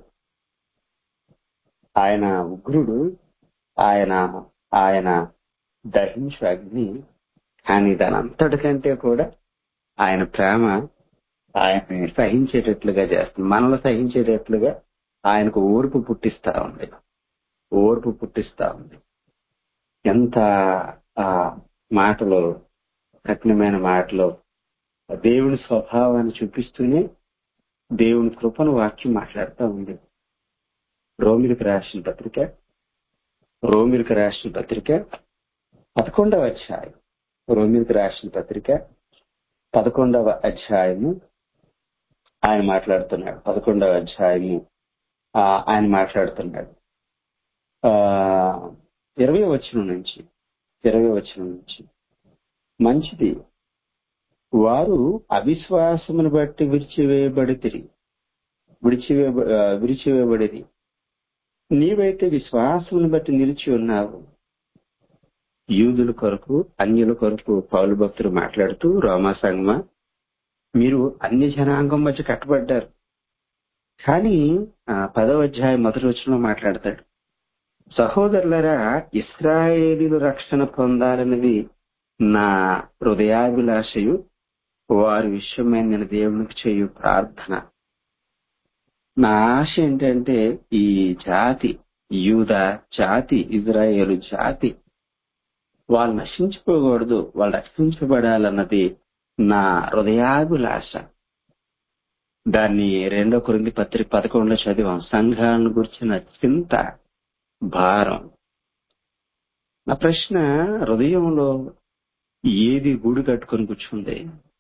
ఆయన ఉగ్రుడు ఆయన ఆయన దహించు అగ్ని కానీ దాని అంతటికంటే కూడా ఆయన ప్రేమ ఆయన్ని సహించేటట్లుగా చేస్తుంది మనల్ని సహించేటట్లుగా ఆయనకు ఓర్పు పుట్టిస్తా ఉంది ఓర్పు పుట్టిస్తా ఉంది ఎంత ఆ మాటలో కఠినమైన మాటలో దేవుని స్వభావాన్ని చూపిస్తూనే దేవుని కృపను వాక్యం మాట్లాడుతూ ఉంది రోమిలికి రాసిన పత్రిక రోమిలికి రాసిన పత్రిక పదకొండవ అధ్యాయం రోమిలికి రాసిన పత్రిక పదకొండవ అధ్యాయము ఆయన మాట్లాడుతున్నాడు పదకొండవ అధ్యాయము ఆ, ఆయన మాట్లాడుతున్నాడు ఆ ఇరవై వచనం నుంచి ఇరవై వచనం నుంచి మంచిది వారు అవిశ్వాసమును బట్టి విరిచివేయబడి తిరిగి విడిచివే విరిచివేయబడిది నీవైతే విశ్వాసమును బట్టి నిలిచి ఉన్నావు యూదుల కొరకు అన్యుల కొరకు పౌలు భక్తులు మాట్లాడుతూ రోమా సంగమ మీరు అన్ని జనాంగం మధ్య కట్టబడ్డారు కానీ ఆ, పదవ అధ్యాయం మొదటి వచనంలో మాట్లాడతాడు సహోదరులరా ఇస్రాయేలీలు రక్షణ పొందాలన్నది నా హృదయాభిలాషయు వారి విషయమై నేను దేవునికి చేయు ప్రార్థన నా ఆశ ఏంటంటే ఈ జాతి యూద జాతి ఇజ్రాయేలు జాతి వాళ్ళు నశించిపోకూడదు వాళ్ళు రక్షించబడాలన్నది నా హృదయాభిలాష దాన్ని రెండో కొరింది పత్రిక పదకొండులో చదివాం సంఘాలను గురించిన చింత భారం నా ప్రశ్న హృదయంలో ఏది గూడు కట్టుకొని కూర్చుంది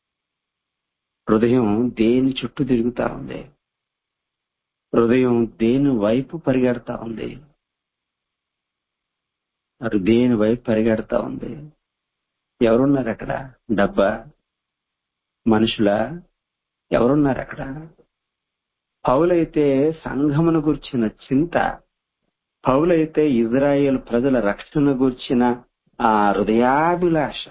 హృదయం దేని చుట్టూ తిరుగుతా ఉంది హృదయం దేని వైపు పరిగెడతా ఉంది మరి దేని వైపు పరిగెడతా ఉంది ఎవరున్నారు అక్కడ డబ్బా మనుషుల ఎవరున్నారు అక్కడ పౌలైతే సంఘమును గుర్చిన చింత పౌలైతే ఇజ్రాయేల్ ప్రజల రక్షణ గుర్చిన ఆ హృదయాభిలాష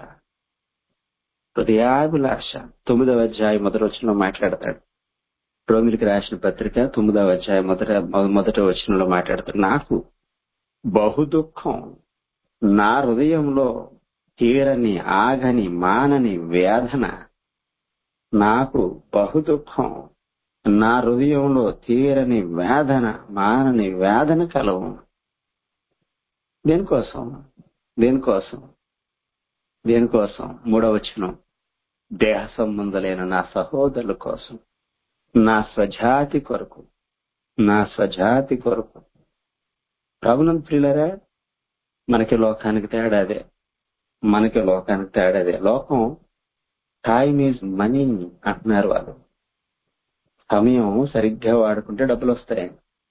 హృదయాభిలాష తొమ్మిదవ అధ్యాయం మొదటి వచనంలో మాట్లాడతాడు రోమిలికి రాసిన పత్రిక తొమ్మిదవ అధ్యాయం మొదట మొదటి వచనంలో మాట్లాడతాడు నాకు బహు దుఃఖం నా హృదయంలో తీరని ఆగని మానని వేదన నాకు బహు దుఃఖం నా హృదయంలో తీరని వేదన మానని వేదన కలవు దేనికోసం దేనికోసం దేనికోసం మూడవచనం దేహ సంబంధులైన నా సహోదరుల కోసం నా స్వజాతి కొరకు నా స్వజాతి కొరకు ప్రభునం ప్రియులరా మనకి లోకానికి తేడాదే మనకి లోకానికి తేడాదే లోకం టైమ్ ఈజ్ మనీ అంటున్నారు వాళ్ళు సమయం సరిగ్గా వాడుకుంటే డబ్బులు వస్తాయి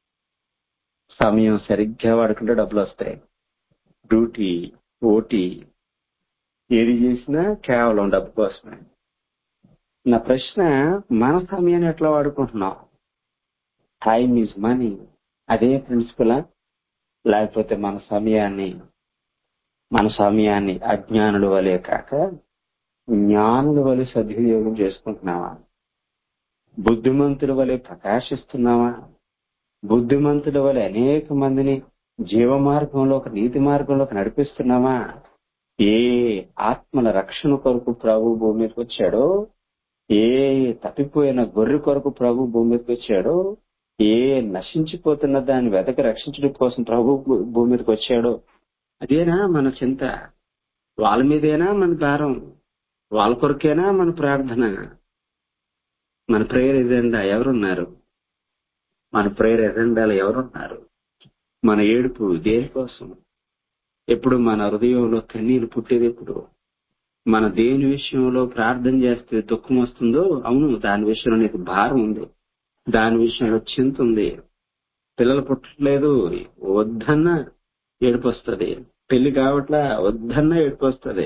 సమయం సరిగ్గా వాడుకుంటే డబ్బులు వస్తాయి డ్యూటీ ఓటీ ఏది చేసినా కేవలం డబ్బు కోసమే నా ప్రశ్న మన సమయాన్ని ఎట్లా వాడుకుంటున్నాం టైమ్ ఈజ్ మనీ అదే ప్రిన్సిపలా లేకపోతే మన సమయాన్ని మన సమయాన్ని అజ్ఞానుల వలె కాక జ్ఞానుల వలె సద్వినియోగం చేసుకుంటున్నావా బుద్ధిమంతుల వలె ప్రకాశిస్తున్నావా బుద్ధిమంతుల వలె అనేక మందిని జీవ మార్గంలోకి నీతి మార్గంలోకి నడిపిస్తున్నావా ఏ ఆత్మల రక్షణ కొరకు ప్రభు భూమి మీదకి వచ్చాడో ఏ తప్పిపోయిన గొర్రె కొరకు ప్రభు భూమి మీదకి వచ్చాడో ఏ నశించిపోతున్న దాన్ని వెతక రక్షించడం కోసం ప్రభు భూమి మీదకి వచ్చాడో అదేనా మన చింత వాళ్ళ మీదేనా మన భారం వాళ్ళ కొరకేనా మన ప్రార్థన మన ప్రేయర్ ఎజెండా ఎవరున్నారు మన ప్రేయర్ ఎజెండాలు ఎవరున్నారు మన ఏడుపు దేనికోసం ఎప్పుడు మన హృదయంలో కన్నీరు పుట్టేది ఎప్పుడు మన దేని విషయంలో ప్రార్థన చేస్తే దుఃఖం వస్తుందో అవును దాని విషయంలో నీకు భారం ఉంది దాని విషయంలో చింత ఉంది పిల్లలు పుట్టలేదు వద్దన్న ఏడుపు వస్తుంది పెళ్లి కావట్లా వద్దన్న ఏడుపు వస్తుంది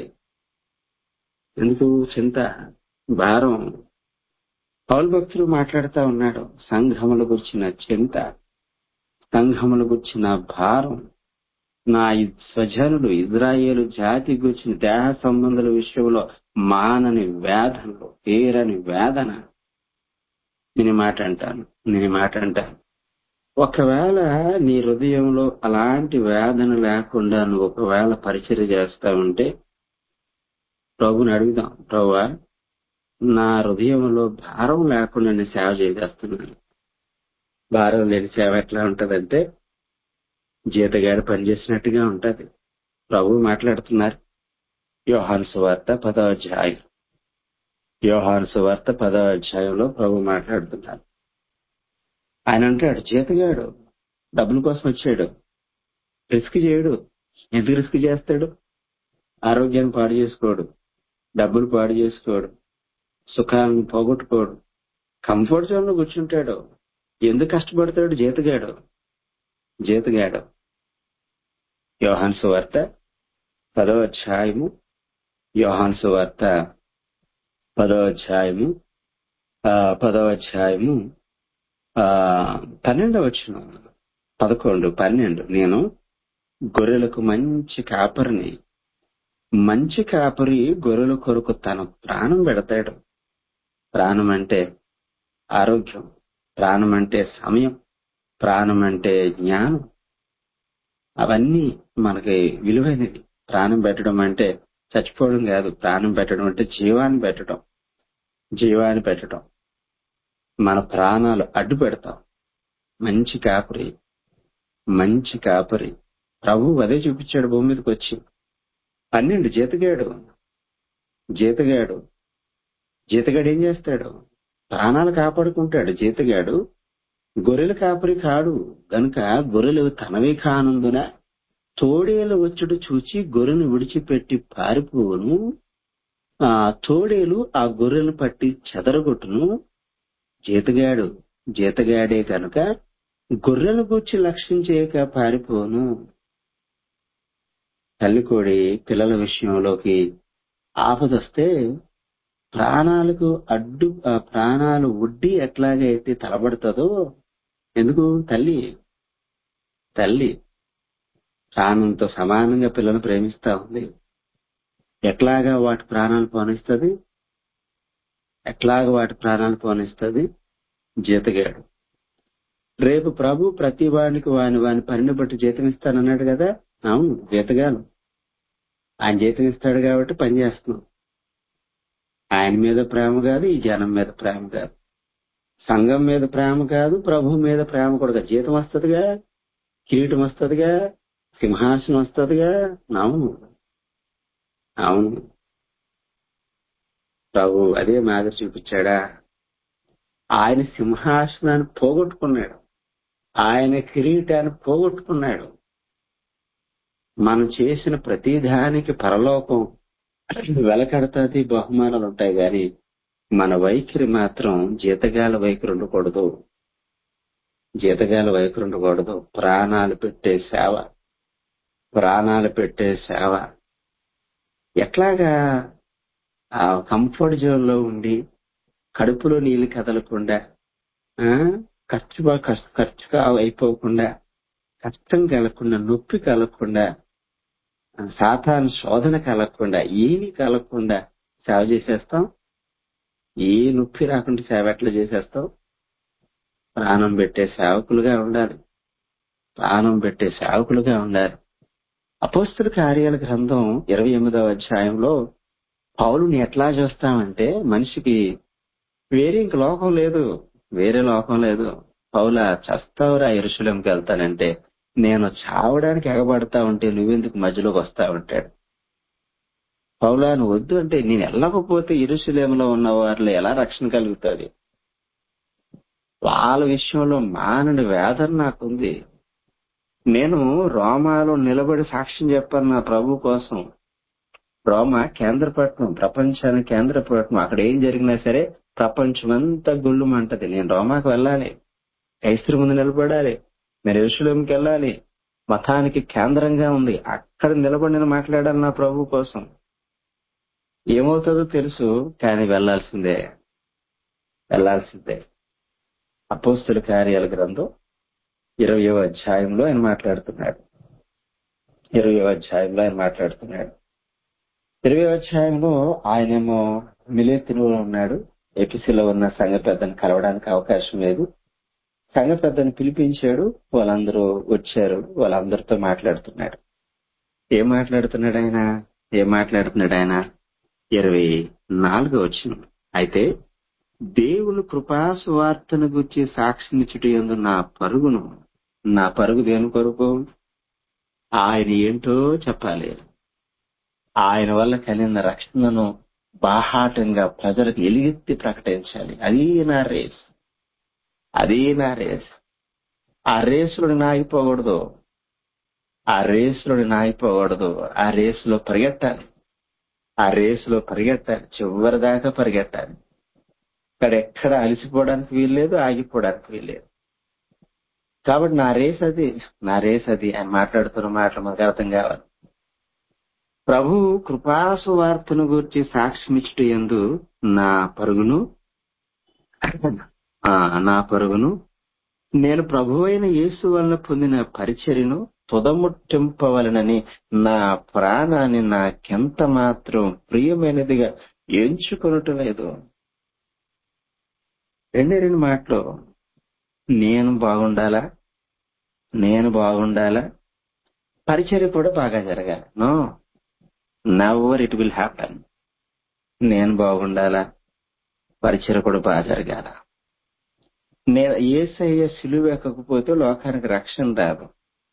ఎందుకు చింత భారం పౌల్ భక్తులు మాట్లాడుతూ ఉన్నాడు సంఘముల గురించిన చింత సంఘముల గురించిన భారం నా స్వజనులు ఇజ్రాయేలు జాతి గురించిన దేహ సంబంధాల విషయంలో మానని వేదనలు తీరని వేదన నేను మాట అంటాను నేను మాట అంటాను ఒకవేళ నీ హృదయంలో అలాంటి వేదన లేకుండా నువ్వు ఒకవేళ పరిచయం చేస్తా ఉంటే ప్రభుని అడుగుదాం ప్రభువా నా హృదయంలో భారం లేకుండా నేను సేవ చేసేస్తున్నాను భారం లేని సేవ ఎట్లా ఉంటదంటే జీతగాడు పనిచేసినట్టుగా ఉంటది ప్రభు మాట్లాడుతున్నారు యోహాను సువార్త పదవ అధ్యాయం యోహాను సువార్త పదవ అధ్యాయంలో ప్రభు మాట్లాడుతున్నారు ఆయన అంటాడు జీతగాడు డబ్బుల కోసం వచ్చాడు రిస్క్ చేయడు ఎందుకు రిస్క్ చేస్తాడు ఆరోగ్యాన్ని పాడు చేసుకోడు డబ్బులు పాడు చేసుకోడు సుఖాలను పోగొట్టుకోడు కంఫర్ట్ జోన్ లో కూర్చుంటాడు ఎందుకు కష్టపడతాడు జీతగాడు జీతగాడు యోహాన్ సువార్త పదవ అధ్యాయము యోహాన్ సువార్త పదవ అధ్యాయము పదవ అధ్యాయము పన్నెండవ వచ్చిన పదకొండు పన్నెండు నేను గొర్రెలకు మంచి కాపరిని మంచి కాపరి గొర్రెల కొరకు తన ప్రాణం పెడతాడు ప్రాణం అంటే ఆరోగ్యం ప్రాణం అంటే సమయం ప్రాణం అంటే జ్ఞానం అవన్నీ మనకి విలువైనవి ప్రాణం పెట్టడం అంటే చచ్చిపోవడం కాదు ప్రాణం పెట్టడం అంటే జీవాన్ని పెట్టడం జీవాన్ని పెట్టడం మన ప్రాణాలు అడ్డు పెడతాం మంచి కాపరి మంచి కాపరి ప్రభు అదే చూపించాడు భూమి మీదకి వచ్చి పన్నెండు జీతగాడు జీతగాడు జీతగాడు ఏం చేస్తాడు ప్రాణాలు కాపాడుకుంటాడు జీతగాడు గొర్రెలు కాపరి కాడు గనుక గొర్రెలు తనవి కానందున తోడేలు వచ్చుడు చూచి గొర్రెను విడిచిపెట్టి పారిపోవును ఆ తోడేలు ఆ గొర్రెలు పట్టి చెదరగొట్టును జీతగాడు జీతగాడే కనుక గొర్రెను గూర్చి లక్ష్యం చేయక పారిపోను తల్లికోడి పిల్లల విషయంలోకి ఆపదొస్తే ప్రాణాలకు అడ్డు ఆ ప్రాణాలు ఒడ్డి ఎట్లాగైతే తలబడుతుందో ఎందుకు తల్లి తల్లి ప్రాణంతో సమానంగా పిల్లలు ప్రేమిస్తా ఉంది ఎట్లాగా వాటి ప్రాణాలు పోనిస్తుంది ఎట్లాగా వాటి ప్రాణాలు పోనిస్తుంది జీతగాడు రేపు ప్రభు ప్రతి వాడికి వాని వాని పనిని బట్టి జీతం ఇస్తానన్నాడు కదా అవును జీతగాను ఆయన జీతం ఇస్తాడు కాబట్టి పని చేస్తున్నాం ఆయన మీద ప్రేమ కాదు ఈ జనం మీద ప్రేమ కాదు సంఘం మీద ప్రేమ కాదు ప్రభు మీద ప్రేమ కూడా కాదు. జీతం వస్తుందిగా కిరీటం వస్తుందిగా సింహాసనం వస్తుందిగా అవును అవును ప్రభు అదే మాదిరి చూపించాడా ఆయన సింహాసనాన్ని పోగొట్టుకున్నాడు ఆయన కిరీటాన్ని పోగొట్టుకున్నాడు మనం చేసిన ప్రతి దానికి పరలోకం వెలకడతాది బహుమానాలు ఉంటాయి గాని మన వైఖరి మాత్రం జీతగాల వైఖరి ఉండకూడదు జీతగాల వైఖరి ఉండకూడదు ప్రాణాలు పెట్టే సేవ ప్రాణాలు పెట్టే సేవ ఎట్లాగా ఆ కంఫర్ట్ జోన్ లో ఉండి కడుపులో నీళ్లు కదలకుండా ఆ, ఖర్చు బా- ఖర్చు ఖర్చు కా- అయిపోకుండా కష్టం కలగకుండా నొప్పి కలగకుండా ఆ, సాతాను శోధన కలగకుండా ఏమీ కలగకుండా సేవ చేసేస్తాం ఏ నొప్పి రాకుండా సేవ ఎట్లా చేసేస్తాం ప్రాణం పెట్టే సేవకులుగా ఉండాలి ప్రాణం పెట్టే సేవకులుగా ఉండాలి అపోస్తుల కార్యాల గ్రంథం ఇరవై ఎనిమిదవ అధ్యాయంలో పౌలుని ఎట్లా చూస్తామంటే మనిషికి వేరే ఇంక లోకం లేదు వేరే లోకం లేదు పౌల చస్తావురా ఎరుశలంకి వెళ్తానంటే నేను చావడానికి ఎగబడతా ఉంటే నువ్వెందుకు మధ్యలోకి వస్తా ఉంటాడు పౌలా నువ్వు వద్దు అంటే నేను వెళ్ళకపోతే ఇరుశలేములో ఉన్న వారిలో ఎలా రక్షణ కలుగుతుంది వాళ్ళ విషయంలో మానని వేదన నాకుంది నేను రోమాలో నిలబడి సాక్ష్యం చెప్పాను నా ప్రభు కోసం రోమా కేంద్రపట్నం ప్రపంచానికి కేంద్రపట్నం అక్కడ ఏం జరిగినా సరే ప్రపంచమంతా గుళ్ళుమంటది నేను రోమాకు వెళ్ళాలి కైస్త్రి ముందు నిలబడాలి నేను ఎరుశలేంకి వెళ్ళాలి మతానికి కేంద్రంగా ఉంది అక్కడ నిలబడి నేను మాట్లాడాలి నా ప్రభు కోసం ఏమవుతుందో తెలుసు కానీ వెళ్లాల్సిందే వెళ్లాల్సిందే అపోస్తుల కార్యాల గ్రంథం ఇరవయో అధ్యాయంలో ఆయన మాట్లాడుతున్నాడు ఇరవయో అధ్యాయంలో ఆయన మాట్లాడుతున్నాడు ఇరవై అధ్యాయంలో ఆయనేమో మిలేతిలో ఉన్నాడు ఎపిసిలో ఉన్న సంఘ పెద్దను కలవడానికి అవకాశం లేదు సంఘ పెద్దను పిలిపించాడు వాళ్ళందరూ వచ్చారు వాళ్ళందరితో మాట్లాడుతున్నాడు ఏం మాట్లాడుతున్నాడు ఆయన ఏం మాట్లాడుతున్నాడు ఆయన ఇరవై నాలుగు వచ్చిన అయితే దేవుని కృపాసువార్తను గుర్చి సాక్షినిచుట ఎందు నా పరుగును నా పరుగు దేని కొరకు ఆయన ఏంటో చెప్పాలి ఆయన వల్ల కలిగిన రక్షణను బాహాటంగా ప్రజలకు ఎలుగెత్తి ప్రకటించాలి అది నా రేస్ అది నా రేస్ ఆ రేసులో నేను ఆగిపోకూడదు ఆ రేసులో నేను ఆగిపోకూడదు ఆ రేసులో పరిగెట్టాలి ఆ రేసులో పరిగెట్టాలి చివరి దాకా పరిగెట్టాలి ఇక్కడ ఎక్కడ అలసిపోవడానికి వీల్లేదు ఆగిపోవడానికి వీల్లేదు కాబట్టి నా రేస్ అది నా రేస్ అది అని మాట్లాడుతున్న మాటలు మనకు అర్థం కావాలి ప్రభు కృపాసు వార్తను గురించి సాక్ష్యమిచ్చుట ఎందు నా పరుగును ఆ, నా పరుగును నేను ప్రభు అయిన యేసు వలన పొందిన పరిచర్యను తుదముట్టింపవలనని నా ప్రాణాన్ని నాకెంత మాత్రం ప్రియమైనదిగా ఎంచుకొనటం లేదు రెండే రెండు మాటలు నేను బాగుండాలా నేను బాగుండాలా పరిచర్య కూడా బాగా జరగాలి no never it will happen నేను బాగుండాలా పరిచయం కూడా బాగా జరగాల నేను ఏసయ్య సిలువ ఎక్కకపోతే లోకానికి రక్షణ రాదు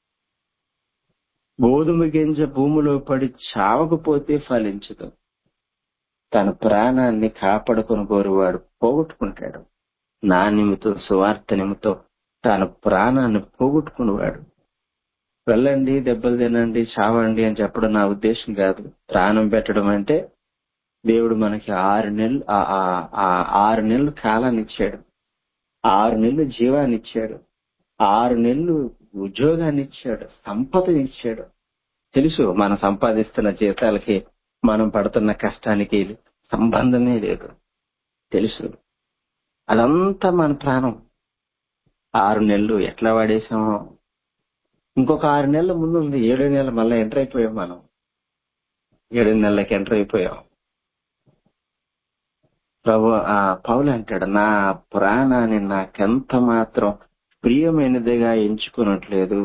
గోధుమ గింజ భూమిలో పడి చావకపోతే ఫలించదు తన ప్రాణాన్ని కాపాడుకుని కోరువాడు పోగొట్టుకుంటాడు నా నిమిత్తం సువార్త నిమిత్తం తన ప్రాణాన్ని పోగొట్టుకునేవాడు వెళ్ళండి దెబ్బలు తినండి చావండి అని చెప్పడం నా ఉద్దేశం కాదు ప్రాణం పెట్టడం అంటే దేవుడు మనకి ఆరు నెలలు ఆ- ఆ- ఆ ఆరు నెలలు కాలాన్ని ఇచ్చాడు ఆరు నెలలు జీవాన్ని ఇచ్చాడు ఆరు నెలలు ఉద్యోగాన్ని ఇచ్చాడు సంపదని ఇచ్చాడు తెలుసు మనం సంపాదిస్తున్న జీతాలకి మనం పడుతున్న కష్టానికి సంబంధమే లేదు తెలుసు అదంతా మన ప్రాణం ఆరు నెలలు ఎట్లా వాడేసామో ఇంకొక ఆరు నెలల ముందు ఉంది ఏడో నెలలు మళ్ళీ ఎంటర్ అయిపోయాం మనం ఏడు నెలలకి ఎంటర్ అయిపోయాం ప్రభు ఆ పౌలు అంటాడు నా ప్రాణాన్ని నాకెంత మాత్రం ప్రియమైనదిగా ఎంచుకున్నట్లేదు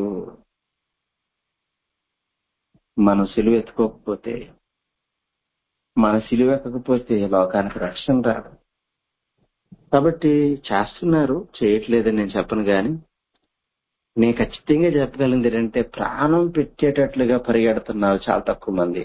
మనం సిలువెత్తుకోకపోతే మన సిలువెక్కకపోతే లోకానికి రక్షణ రాదు కాబట్టి చేస్తున్నారు చేయట్లేదని నేను చెప్పను గాని నేను ఖచ్చితంగా చెప్పగలిగింది ఏంటంటే ప్రాణం పెట్టేటట్లుగా పరిగెడుతున్నారు చాలా తక్కువ మంది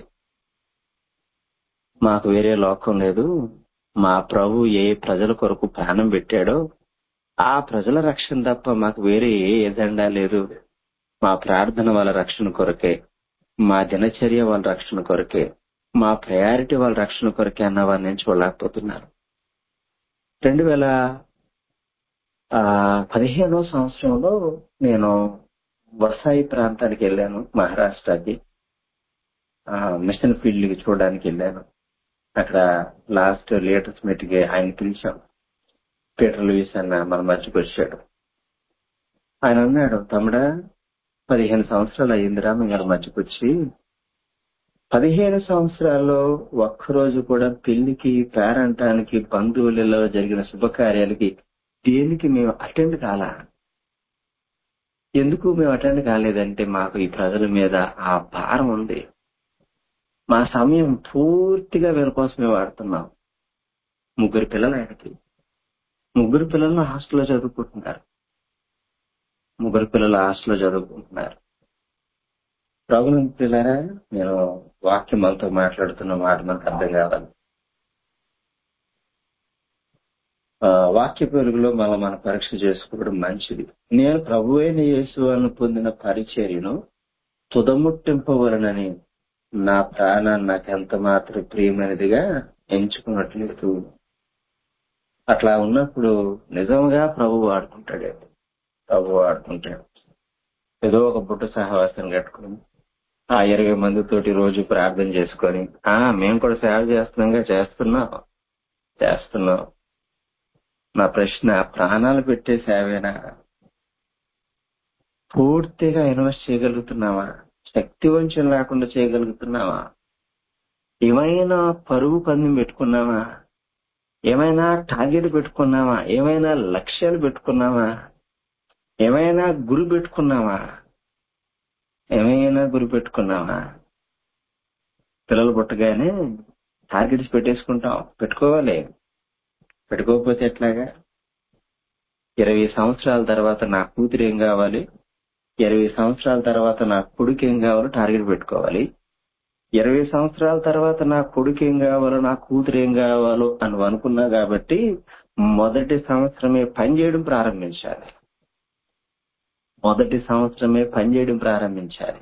మాకు వేరే లోకం లేదు మా ప్రభు ఏ ప్రజల కొరకు ప్రాణం పెట్టాడో ఆ ప్రజల రక్షణ తప్ప మాకు వేరే ఏ ఎజెండా లేదు మా ప్రార్థన వాళ్ళ రక్షణ కొరకే మా దినచర్య వాళ్ళ రక్షణ కొరకే మా ప్రయారిటీ వాళ్ళ రక్షణ కొరకే అన్న వారిని నేను చూడలేకపోతున్నారు రెండు వేల ఆ, పదిహేనో సంవత్సరంలో నేను వర్సాయి ప్రాంతానికి వెళ్ళాను మహారాష్ట్రకి ఆ, మిషన్ ఫీల్డ్ కి చూడడానికి వెళ్ళాను అక్కడ లాస్ట్ లీడర్స్ మీట్ కి ఆయన పిలిచాం పీటర్ లూయిస్ అన్న మన మధ్యకి వచ్చాడు ఆయన అన్నాడు తమ్ముడా పదిహేను సంవత్సరాలు అయ్యిందిరా మీ మధ్యకి వచ్చి పదిహేను సంవత్సరాల్లో ఒక్కరోజు కూడా పెళ్లికి పేరంటానికి బంధువులలో జరిగిన శుభకార్యాలకి దేనికి మేము అటెండ్ కాలా ఎందుకు మేము అటెండ్ కాలేదంటే మాకు ఈ ప్రజల మీద ఆ భారం ఉంది మా సమయం పూర్తిగా వీళ్ళ కోసమే వాడుతున్నాం ముగ్గురు పిల్లలు ఆయనకి ముగ్గురు పిల్లలు హాస్టల్లో చదువుకుంటున్నారు ముగ్గురు పిల్లలు హాస్టల్లో చదువుకుంటున్నారు ప్రభుత్వ పిల్లరా నేను వాక్యం మనతో మాట్లాడుతున్న మాట మనకు అర్థం కావాలి ఆ, వాక్య పెరుగులో మనం మన పరీక్ష చేసుకోవడం మంచిది నేను ప్రభు అయిన యేసువాలను పొందిన పరిచర్యను తుదముట్టింపవలనని నా ప్రాణాన్ని నాకు ఎంత మాత్రం ప్రియమైనదిగా ఎంచుకున్నట్లేదు అట్లా ఉన్నప్పుడు నిజంగా ప్రభు వాడుకుంటాడు ప్రభు వాడుకుంటాడు ఏదో ఒక బుట్ట సహవాసం కట్టుకుని ఆ ఇరవై మందితోటి రోజు ప్రార్థన చేసుకొని ఆ మేము కూడా సేవ చేస్తున్నాంగా చేస్తున్నాం చేస్తున్నాం నా ప్రశ్న ప్రాణాలు పెట్టే సేవేనా పూర్తిగా ఇన్వెస్ట్ చేయగలుగుతున్నావా శక్తి వంచన లేకుండా చేయగలుగుతున్నావా ఏమైనా పరుగు పందెం పెట్టుకున్నావా ఏమైనా టార్గెట్ పెట్టుకున్నావా ఏమైనా లక్ష్యాలు పెట్టుకున్నావా ఏమైనా గురి పెట్టుకున్నావా ఏమైనా గురి పెట్టుకున్నావా పిల్లలు పుట్టగానే టార్గెట్స్ పెట్టేసుకుంటాం పెట్టుకోవాలి పెట్టుకోకపోతే ఎట్లాగా ఇరవై సంవత్సరాల తర్వాత నా కూతురు ఏం కావాలి ఇరవై సంవత్సరాల తర్వాత నా కొడుకు ఏం కావాలో టార్గెట్ పెట్టుకోవాలి ఇరవై సంవత్సరాల తర్వాత నా కొడుకు ఏం కావాలో నా కూతురు ఏం కావాలో అని అనుకున్నా కాబట్టి మొదటి సంవత్సరమే పని చేయడం ప్రారంభించాలి మొదటి సంవత్సరమే పనిచేయడం ప్రారంభించాలి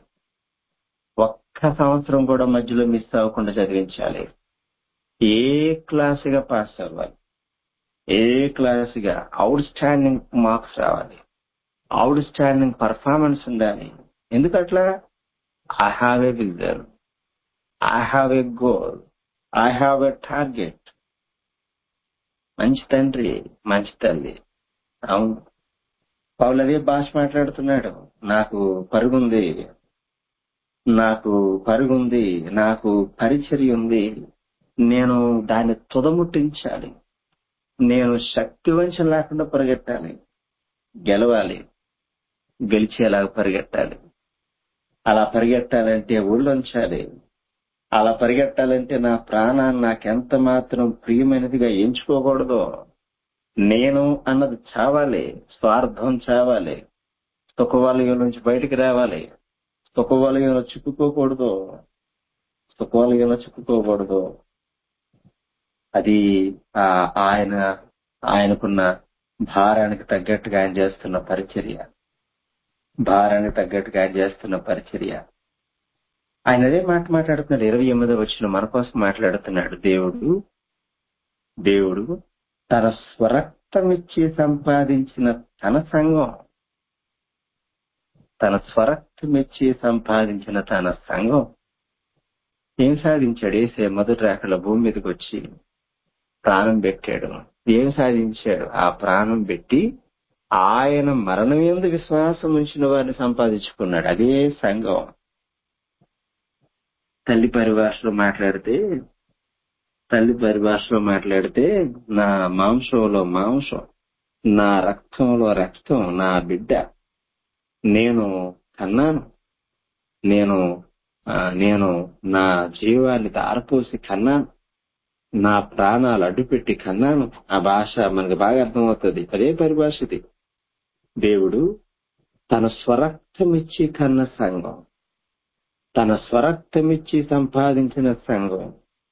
ఒక్క సంవత్సరం కూడా మధ్యలో మిస్ అవ్వకుండా చదివించాలి ఏ క్లాసుగా పాస్ అవ్వాలి ఏ క్లాసుగా అవుట్ స్టాండింగ్ మార్క్స్ రావాలి అవుట్ స్టాండింగ్ పర్ఫార్మెన్స్ ఉండాలి ఎందుకట్లా I have a vision I have a goal I have a target మంచి తండ్రి మంచి తల్లి అవును పౌలు అదే భాష మాట్లాడుతున్నాడు నాకు పరుగుంది నాకు పరుగుంది నాకు పరిచర్య ఉంది నేను దాన్ని తుదముట్టించాలి నేను శక్తి వంచన లేకుండా పరిగెట్టాలి గెలవాలి గెలిచేలాగా పరిగెట్టాలి అలా పరిగెట్టాలంటే ఒళ్ళొంచాలి అలా పరిగెట్టాలంటే నా ప్రాణాన్ని నాకెంత మాత్రం ప్రియమైనదిగా ఎంచుకోకూడదు నేను అన్నది చావాలి స్వార్థం చావాలి సుఖవలయం నుంచి బయటికి రావాలి సుఖవలయంలో చిక్కుకోకూడదు సుఖవలయంలో చిక్కుకోకూడదు అది ఆ ఆయన ఆయనకున్న భారానికి తగ్గట్టుగా ఆయన చేస్తున్న పరిచర్య భారానికి తగ్గట్టుగా ఆయన చేస్తున్న పరిచర్య ఆయన అదే మాట మాట్లాడుతున్నాడు ఇరవై ఎనిమిదో వచ్చిన మన కోసం మాట్లాడుతున్నాడు దేవుడు దేవుడు తన స్వరక్తమిచ్చి సంపాదించిన తన సంఘం తన స్వరక్తమిచ్చి సంపాదించిన తన సంఘం ఏం సాధించాడు ఏసే మొదటి రేఖల భూమి మీదకి వచ్చి ప్రాణం పెట్టాడు ఏం సాధించాడు ఆ ప్రాణం పెట్టి ఆయన మరణం ఎందు విశ్వాసం ఉంచిన వారిని సంపాదించుకున్నాడు అదే సంఘం తల్లి పరిభాషలో మాట్లాడితే తల్లి పరిభాషలో మాట్లాడితే నా మాంసంలో మాంసం నా రక్తంలో రక్తం నా బిడ్డ నేను కన్నాను నేను ఆ, నేను నా జీవాన్ని తారపోసి కన్నాను నా ప్రాణాలు అడ్డుపెట్టి కన్నాను ఆ భాష మనకు బాగా అర్థమవుతుంది అదే పరిభాష ఇది దేవుడు తన స్వరక్తమిచ్చి కన్న సంఘం తన స్వరక్తమిచ్చి సంపాదించిన సంఘం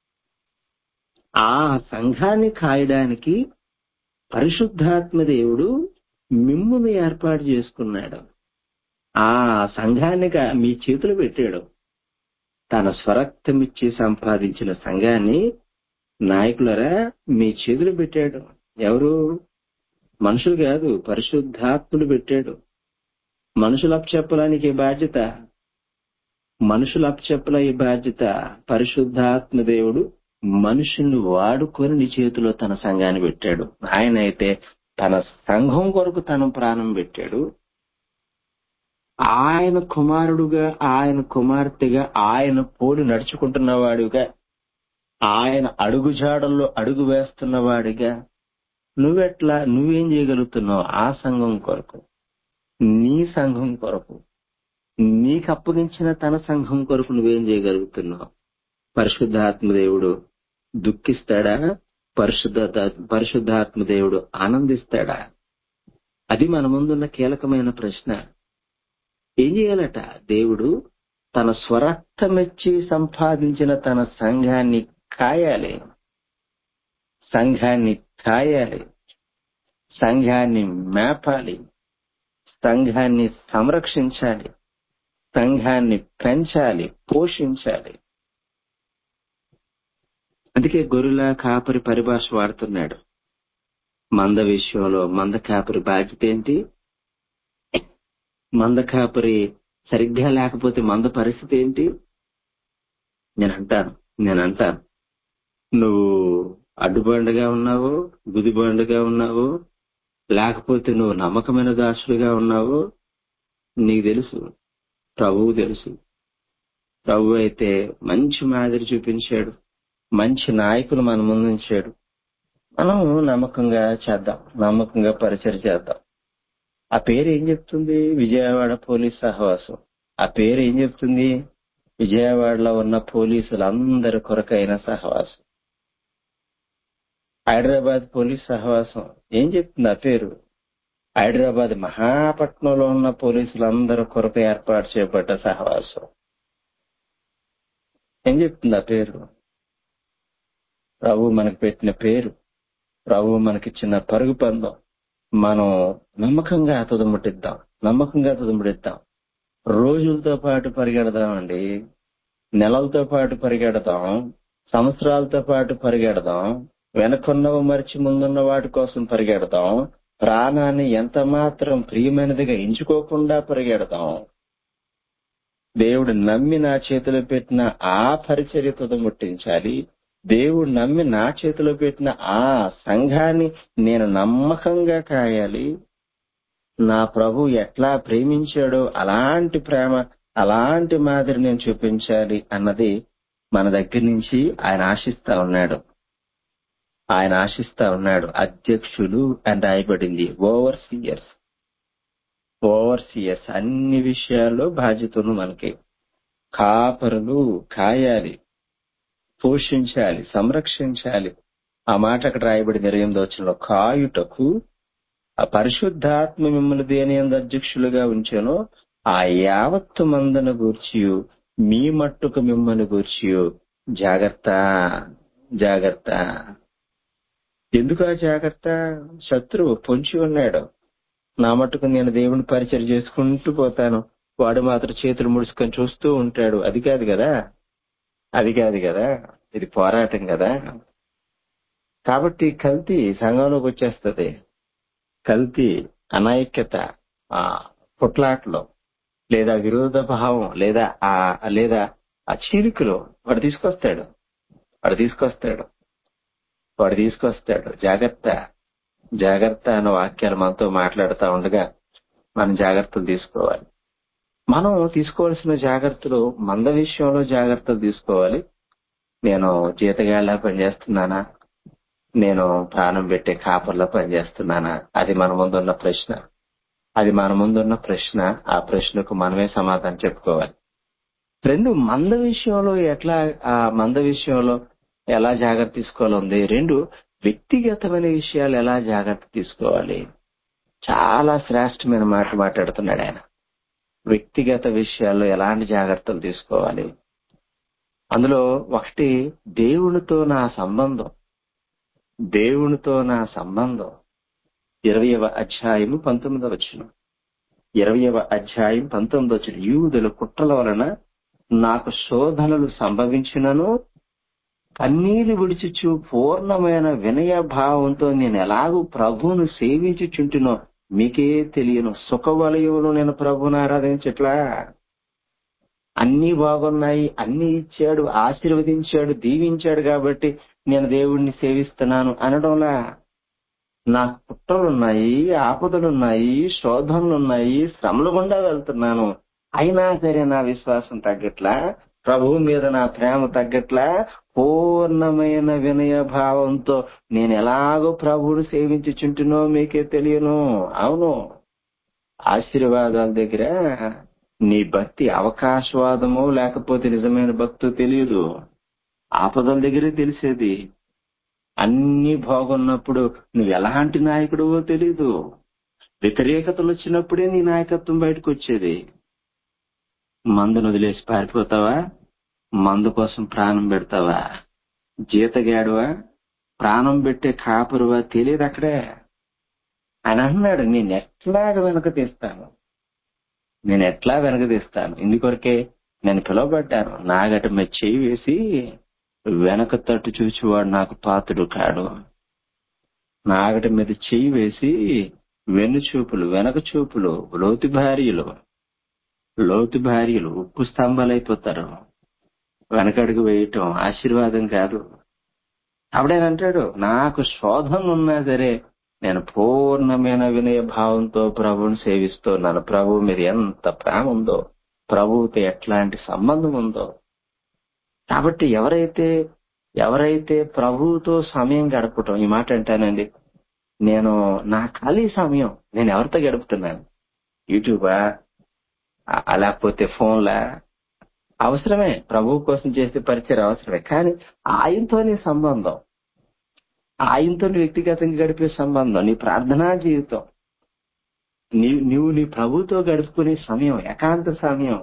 ఆ సంఘాన్ని కాయడానికి పరిశుద్ధాత్మ దేవుడు మిమ్మును ఏర్పాటు చేసుకున్నాడు ఆ సంఘాన్ని కా- మీ చేతులు పెట్టాడు తన స్వరక్తమిచ్చి సంపాదించిన సంఘాన్ని నాయకులరా మీ చేతులు పెట్టాడు ఎవరు మనుషులు కాదు పరిశుద్ధాత్ముడు పెట్టాడు మనుషులు అప్పచెప్పడానికి ఈ బాధ్యత మనుషులు అప్పచెప్పల ఈ బాధ్యత పరిశుద్ధాత్మ దేవుడు మనుషుల్ని వాడుకొని నీ చేతిలో తన సంఘాన్ని పెట్టాడు ఆయన అయితే తన సంఘం కొరకు తన ప్రాణం పెట్టాడు ఆయన కుమారుడుగా ఆయన కుమార్తెగా ఆయన పోలి నడుచుకుంటున్నవాడుగా ఆయన అడుగుజాడల్లో అడుగు వేస్తున్నవాడిగా నువ్వెట్లా నువ్వేం చేయగలుగుతున్నావు ఆ సంఘం కొరకు నీ సంఘం కొరకు నీకు అప్పగించిన తన సంఘం కొరకు నువ్వేం చేయగలుగుతున్నావు పరిశుద్ధాత్మ దేవుడు దుఃఖిస్తాడా పరిశుద్ధ పరిశుద్ధాత్మ దేవుడు ఆనందిస్తాడా అది మన ముందున్న కీలకమైన ప్రశ్న ఏం చేయాలట దేవుడు తన స్వరక్తమెచ్చి సంపాదించిన తన సంఘాన్ని కాయాలి సంఘాన్ని కాయాలి సంఘాన్ని మేపాలి సంఘాన్ని సంరక్షించాలి సంఘాన్ని పెంచాలి పోషించాలి అందుకే గొర్రెల కాపరి పరిభాష వాడుతున్నాడు మంద విషయంలో మంద కాపరి బాధ్యత ఏంటి మంద కాపరి సరిగ్గా లేకపోతే మంద పరిస్థితి ఏంటి నేను అంటాను నేను అంటాను నువ్వు అడ్డుబండగా ఉన్నావు గుదిబండగా ఉన్నావు లేకపోతే నువ్వు నమ్మకమైన దాసుడిగా ఉన్నావు నీకు తెలుసు ప్రభువు తెలుసు ప్రభు అయితే మంచి మాదిరి చూపించాడు మంచి నాయకులు మన ముందు ఉంచాడు మనం నమ్మకంగా చేద్దాం నమ్మకంగా పరిచయం చేద్దాం ఆ పేరు ఏం చెప్తుంది విజయవాడ పోలీస్ సహవాసం ఆ పేరు ఏం చెప్తుంది విజయవాడలో ఉన్న పోలీసులందరి కొరకైన సహవాసం హైదరాబాద్ పోలీస్ సహవాసం ఏం చెప్తుంది ఆ పేరు హైదరాబాద్ మహాపట్నంలో ఉన్న పోలీసులందరి కొరకు ఏర్పాటు చేయబడ్డ సహవాసం ఏం చెప్తుంది ఆ పేరు ప్రభు మనకు పెట్టిన పేరు ప్రభు మనకిచ్చిన పరుగు పందం మనం నమ్మకంగా తుదముట్టిద్దాం నమ్మకంగా తుదముట్టిద్దాం రోజులతో పాటు పరిగెడదామండి నెలలతో పాటు పరిగెడదాం సంవత్సరాలతో పాటు పరిగెడదాం వెనకున్నవి మరిచి ముందున్న వాటి కోసం పరిగెడదాం ప్రాణాన్ని ఎంత మాత్రం ప్రియమైనదిగా ఎంచుకోకుండా పరిగెడదాం దేవుడు నమ్మి నా చేతిలో పెట్టిన ఆ పరిచర్య తుదముట్టించాలి దేవుడు నమ్మి నా చేతిలో పెట్టిన ఆ సంఘాన్ని నేను నమ్మకంగా కాయాలి నా ప్రభు ఎట్లా ప్రేమించాడో అలాంటి ప్రేమ అలాంటి మాదిరి నేను చూపించాలి అన్నది మన దగ్గర నుంచి ఆయన ఆశిస్తా ఉన్నాడు ఆయన ఆశిస్తా ఉన్నాడు అధ్యక్షులు అని రాయబడింది ఓవర్ సీయర్స్ ఓవర్ సీయర్స్ అన్ని విషయాల్లో బాధ్యతను మనకి కాపరులు కాయాలి పోషించాలి సంరక్షించాలి ఆ మాట అక్కడ రాయబడింది ఇరవై ఎనిమిది వచ్చిన కాయుటకు ఆ పరిశుద్ధాత్మ మిమ్మల్ని దేని ఎందు అధ్యక్షులుగా ఉంచానో ఆ యావత్తు మందను గూర్చి మీ మట్టుకు మిమ్మల్ని గూర్చి జాగ్రత్త జాగ్రత్త ఎందుకు ఆ జాగ్రత్త శత్రువు పొంచి ఉన్నాడు నా మట్టుకు నేను దేవుని పరిచయం చేసుకుంటూ పోతాను వాడు మాత్రం చేతులు ముడుచుకొని చూస్తూ ఉంటాడు అది కాదు కదా అది కాదు కదా ఇది పోరాటం కదా కాబట్టి కల్తీ సంఘంలోకి వచ్చేస్తది కల్తీ అనైక్యత ఆ పుట్లాట్లో లేదా విరోధ భావం లేదా ఆ లేదా ఆ చీలికలో వాడు తీసుకొస్తాడు వాడు తీసుకొస్తాడు వాడు తీసుకొస్తాడు జాగ్రత్త జాగ్రత్త అన్న వాక్యాలు మనతో మాట్లాడుతూ ఉండగా మనం జాగ్రత్తలు తీసుకోవాలి మనం తీసుకోవాల్సిన జాగ్రత్తలు మంద విషయంలో జాగ్రత్తలు తీసుకోవాలి నేను జీతగాళ్ళ పనిచేస్తున్నానా నేను ప్రాణం పెట్టే కాపర్లో పనిచేస్తున్నానా అది మన ముందున్న ప్రశ్న అది మన ముందున్న ప్రశ్న ఆ ప్రశ్నకు మనమే సమాధానం చెప్పుకోవాలి రెండు మంద విషయంలో ఎట్లా ఆ మంద విషయంలో ఎలా జాగ్రత్త తీసుకోవాలి ఉంది రెండు వ్యక్తిగతమైన విషయాలు ఎలా జాగ్రత్త తీసుకోవాలి చాలా శ్రేష్టమైన మాట మాట్లాడుతున్నాడు ఆయన వ్యక్తిగత విషయాల్లో ఎలాంటి జాగ్రత్తలు తీసుకోవాలి అందులో ఒకటి దేవునితో నా సంబంధం దేవునితో నా సంబంధం ఇరవయవ అధ్యాయము పంతొమ్మిదవ వచ్చిన ఇరవయవ అధ్యాయం పంతొమ్మిది వచ్చిన యూదుల కుట్రల వలన నాకు శోధనలు సంభవించినను కన్నీళ్లు విడిచుచు పూర్ణమైన వినయ భావంతో నేను ఎలాగూ ప్రభువును సేవించుచుంటునో మీకే తెలియను సుఖవలయంలో నేను ప్రభువును ఆరాధించట్లా అన్ని బాగున్నాయి అన్ని ఇచ్చాడు ఆశీర్వదించాడు దీవించాడు కాబట్టి నేను దేవుణ్ణి సేవిస్తున్నాను అనడంలా నాకు కుట్రలున్నాయి ఆపదలున్నాయి శోధనలున్నాయి శ్రమలు గుండా వెళ్తున్నాను అయినా సరే నా విశ్వాసం తగ్గట్లా ప్రభువు మీద నా ప్రేమ తగ్గట్లా పూర్ణమైన వినయ భావంతో నేను ఎలాగో ప్రభువును సేవించుచుంటునో మీకే తెలియను అవును ఆశీర్వాదాల దగ్గర నీ భక్తి అవకాశవాదమో లేకపోతే నిజమైన భక్తో తెలియదు ఆపదల దగ్గరే తెలిసేది అన్ని బాగున్నప్పుడు నువ్వు ఎలాంటి నాయకుడువో తెలీదు వ్యతిరేకతలు వచ్చినప్పుడే నీ నాయకత్వం బయటకు వచ్చేది మందును వదిలేసి పారిపోతావా మందు కోసం ప్రాణం పెడతావా జీతగాడువా ప్రాణం పెట్టే కాపురువా తెలియదు అక్కడే ఆయన అన్నాడు నేను ఎట్లాగ వెనక తీస్తాను నేను ఎట్లా వెనక తీస్తాను ఇందుకొరకే నేను పిలువబడ్డాను నాగట మీద చేయి వేసి వెనక తట్టు చూచేవాడు నాకు పాత్రుడు కాడు నాగట మీద చెయ్యి వేసి వెన్ను చూపులు వెనక చూపులు లోతు భార్యలు లోతు భార్యలు ఉప్పు స్తంభాలైపోతారు వెనకడుగు వేయటం ఆశీర్వాదం కాదు అప్పుడేనంటాడు నాకు శోధన ఉన్నా సరే నేను పూర్ణమైన వినయ భావంతో ప్రభువుని సేవిస్తున్నాను ప్రభువు మీద ఎంత ప్రేమ ఉందో ప్రభువుతో ఎట్లాంటి సంబంధం ఉందో కాబట్టి ఎవరైతే ఎవరైతే ప్రభువుతో సమయం గడపటం ఈ మాట అంటానండి నేను నా ఖాళీ సమయం నేను ఎవరితో గడుపుతున్నాను యూట్యూబా ఆ- లేకపోతే ఫోన్లా అవసరమే ప్రభువు కోసం చేసే పరిచయం అవసరమే కానీ ఆయనతో నీ సంబంధం ఆయనతో నీ వ్యక్తిగతంగా గడిపే సంబంధం నీ ప్రార్థనా జీవితం నీ నువ్వు నీ ప్రభుతో గడుపుకునే సమయం ఏకాంత సమయం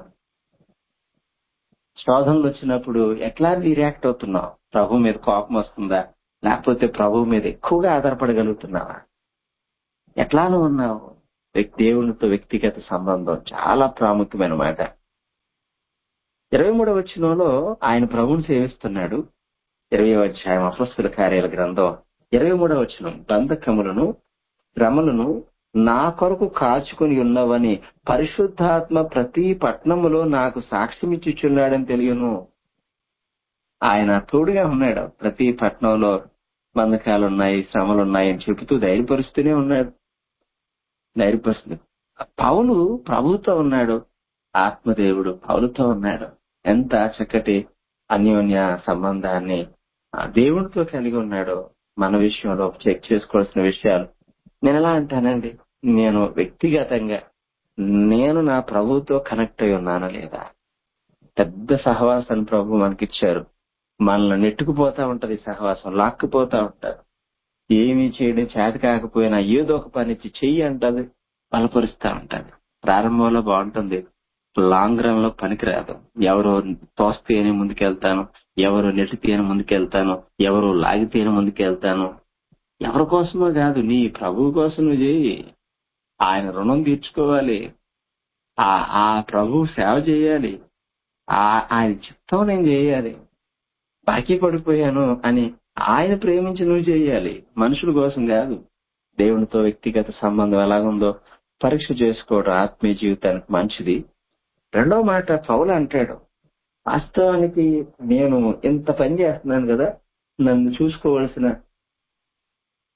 శోధనలు వచ్చినప్పుడు ఎట్లా నీ రియాక్ట్ అవుతున్నావు ప్రభు మీద కోపం వస్తుందా లేకపోతే ప్రభు మీద ఎక్కువగా ఆధారపడగలుగుతున్నావా ఎట్లానూ ఉన్నావు వ్యక్- దేవునితో వ్యక్తిగత సంబంధం చాలా ప్రాముఖ్యమైన మాట ఇరవై మూడవ వచనంలో ఆయన ప్రభువుని సేవిస్తున్నాడు ఇరవై అధ్యాయం అపస్తుల కార్యాల గ్రంథం ఇరవై మూడవ వచనం బంధకములను శ్రమలను నా కొరకు కాచుకుని ఉన్నవని పరిశుద్ధాత్మ ప్రతి పట్టణములో నాకు సాక్ష్యమిచ్చుచున్నాడని తెలియను ఆయన తోడుగా ఉన్నాడు ప్రతి పట్టణంలో బంధకాలు ఉన్నాయి శ్రమలు ఉన్నాయి అని చెబుతూ ధైర్యపరుస్తూనే ఉన్నాడు ధైర్యపరుస్తుంది పౌలు ప్రభుతో ఉన్నాడు ఆత్మదేవుడు పౌలుతో ఉన్నాడు ఎంత చక్కటి అన్యోన్య సంబంధాన్ని ఆ దేవుడితో కలిగి ఉన్నాడో మన విషయంలో చెక్ చేసుకోవాల్సిన విషయాలు నేను ఎలా అంటానండి నేను వ్యక్తిగతంగా నేను నా ప్రభువుతో కనెక్ట్ అయి ఉన్నానా లేదా పెద్ద సహవాసాన్ని ప్రభు మనకిచ్చారు మనల్ని నెట్టుకుపోతా ఉంటది ఈ సహవాసం లాక్కుపోతా ఉంటారు ఏమీ చేయడం చేత కాకపోయినా ఏదో ఒక పని ఇచ్చి చెయ్యి అంటది బలపరుస్తా ఉంటది ప్రారంభంలో బాగుంటుంది లాంగ్ రన్ లో పనికిరాదు ఎవరో తోస్తేనే ముందుకెళ్తాను ఎవరు నెట్టితేనే ముందుకెళ్తాను ఎవరు లాగితేనే ముందుకెళ్తాను ఎవరి కోసమో కాదు నీ ప్రభువు కోసం నువ్వు చేయి ఆయన రుణం తీర్చుకోవాలి ఆ ఆ ప్రభు సేవ చేయాలి ఆ ఆయన చిత్తం నేను చేయాలి బాకీ పడిపోయాను అని ఆయన ప్రేమించి నువ్వు చేయాలి మనుషుల కోసం కాదు దేవునితో వ్యక్తిగత సంబంధం ఎలాగుందో పరీక్ష చేసుకోవడం ఆత్మీయ జీవితానికి మంచిది రెండో మాట పౌలు అంటాడు వాస్తవానికి నేను ఇంత పని చేస్తున్నాను కదా నన్ను చూసుకోవాల్సిన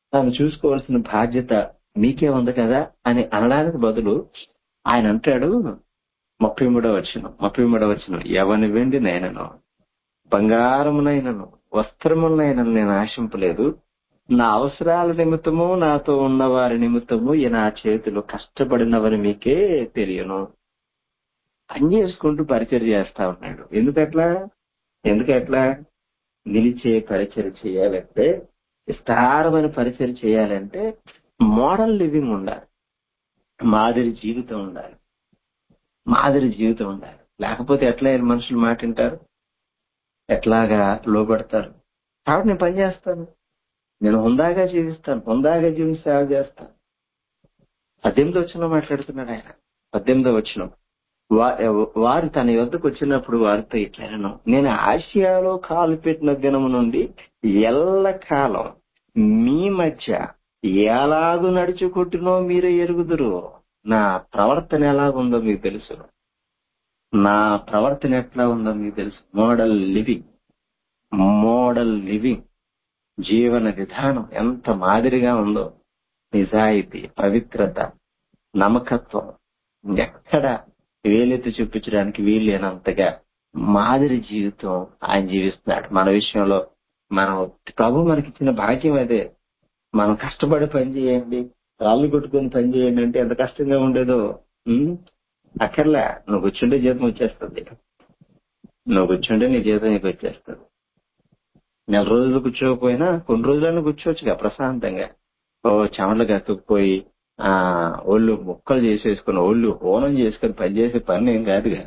నన్ను చూసుకోవాల్సిన బాధ్యత మీకే ఉంది కదా అని అనడానికి బదులు ఆయన అంటాడు ముప్పై మూడో వచ్చిన ముప్పై మూడో వచ్చిన ఎవని వెండి నేనను బంగారమునైనను వస్త్రములనైనను నేను ఆశింపలేదు నా అవసరాల నిమిత్తము నాతో ఉన్న వారి నిమిత్తము ఈ నా చేతిలో కష్టపడినవని మీకే తెలియను పని చేసుకుంటూ పరిచయం చేస్తా ఉన్నాడు ఎందుకట్లా ఎందుకట్లా నిలిచే పరిచయం చేయాలంటే విస్తారమైన పరిచయం చేయాలంటే మోడల్ లివింగ్ ఉండాలి మాదిరి జీవితం ఉండాలి మాదిరి జీవితం ఉండాలి లేకపోతే ఎట్లా ఈ మనుషులు మాట వింటారు ఎట్లాగా లోపడతారు కాబట్టి నేను పని చేస్తాను నేను హుందాగా జీవిస్తాను హుందాగా జీవించి సేవ చేస్తాను పద్దెనిమిది వచ్చిన మాట్లాడుతున్నాడు ఆయన పద్దెనిమిదో వచ్చిన వారు తన యొద్దకు వచ్చినప్పుడు వారితో ఇట్లను నేను ఆసియాలో కాలు పెట్టిన దినము నుండి ఎల్లకాలం మీ మధ్య ఎలాగు నడుచుకుంటునో మీరే ఎరుగుదురు నా ప్రవర్తన ఎలాగుందో మీకు తెలుసు నా ప్రవర్తన ఎట్లా ఉందో మీకు తెలుసు మోడల్ లివింగ్ మోడల్ లివింగ్ జీవన విధానం ఎంత మాదిరిగా ఉందో నిజాయితీ పవిత్రత నమ్మకత్వం ఎక్కడ వేలెత్తి చూపించడానికి వీల్లేనంతగా మాదిరి జీవితం ఆయన జీవిస్తున్నాడు మన విషయంలో మనం ప్రభు మనకిచ్చిన భాగ్యం అదే మనం కష్టపడి పని చేయండి రాళ్ళు కొట్టుకుని పని చేయండి అంటే ఎంత కష్టంగా ఉండేదో ఉమ్, అక్కర్లే నువ్వు కూర్చుంటే జీతం వచ్చేస్తుంది నువ్వు కూర్చుంటే నీ జీతం నీకు వచ్చేస్తుంది నెల రోజులు కూర్చోకపోయినా కొన్ని రోజులైనా కూర్చోవచ్చుగా ప్రశాంతంగా ఓ చెమటలు కక్కుపోయి ఆ ఒళ్ళు ముక్కలు చేసేసుకుని ఒళ్ళు హోనం చేసుకుని పనిచేసే పని ఏం కాదుగా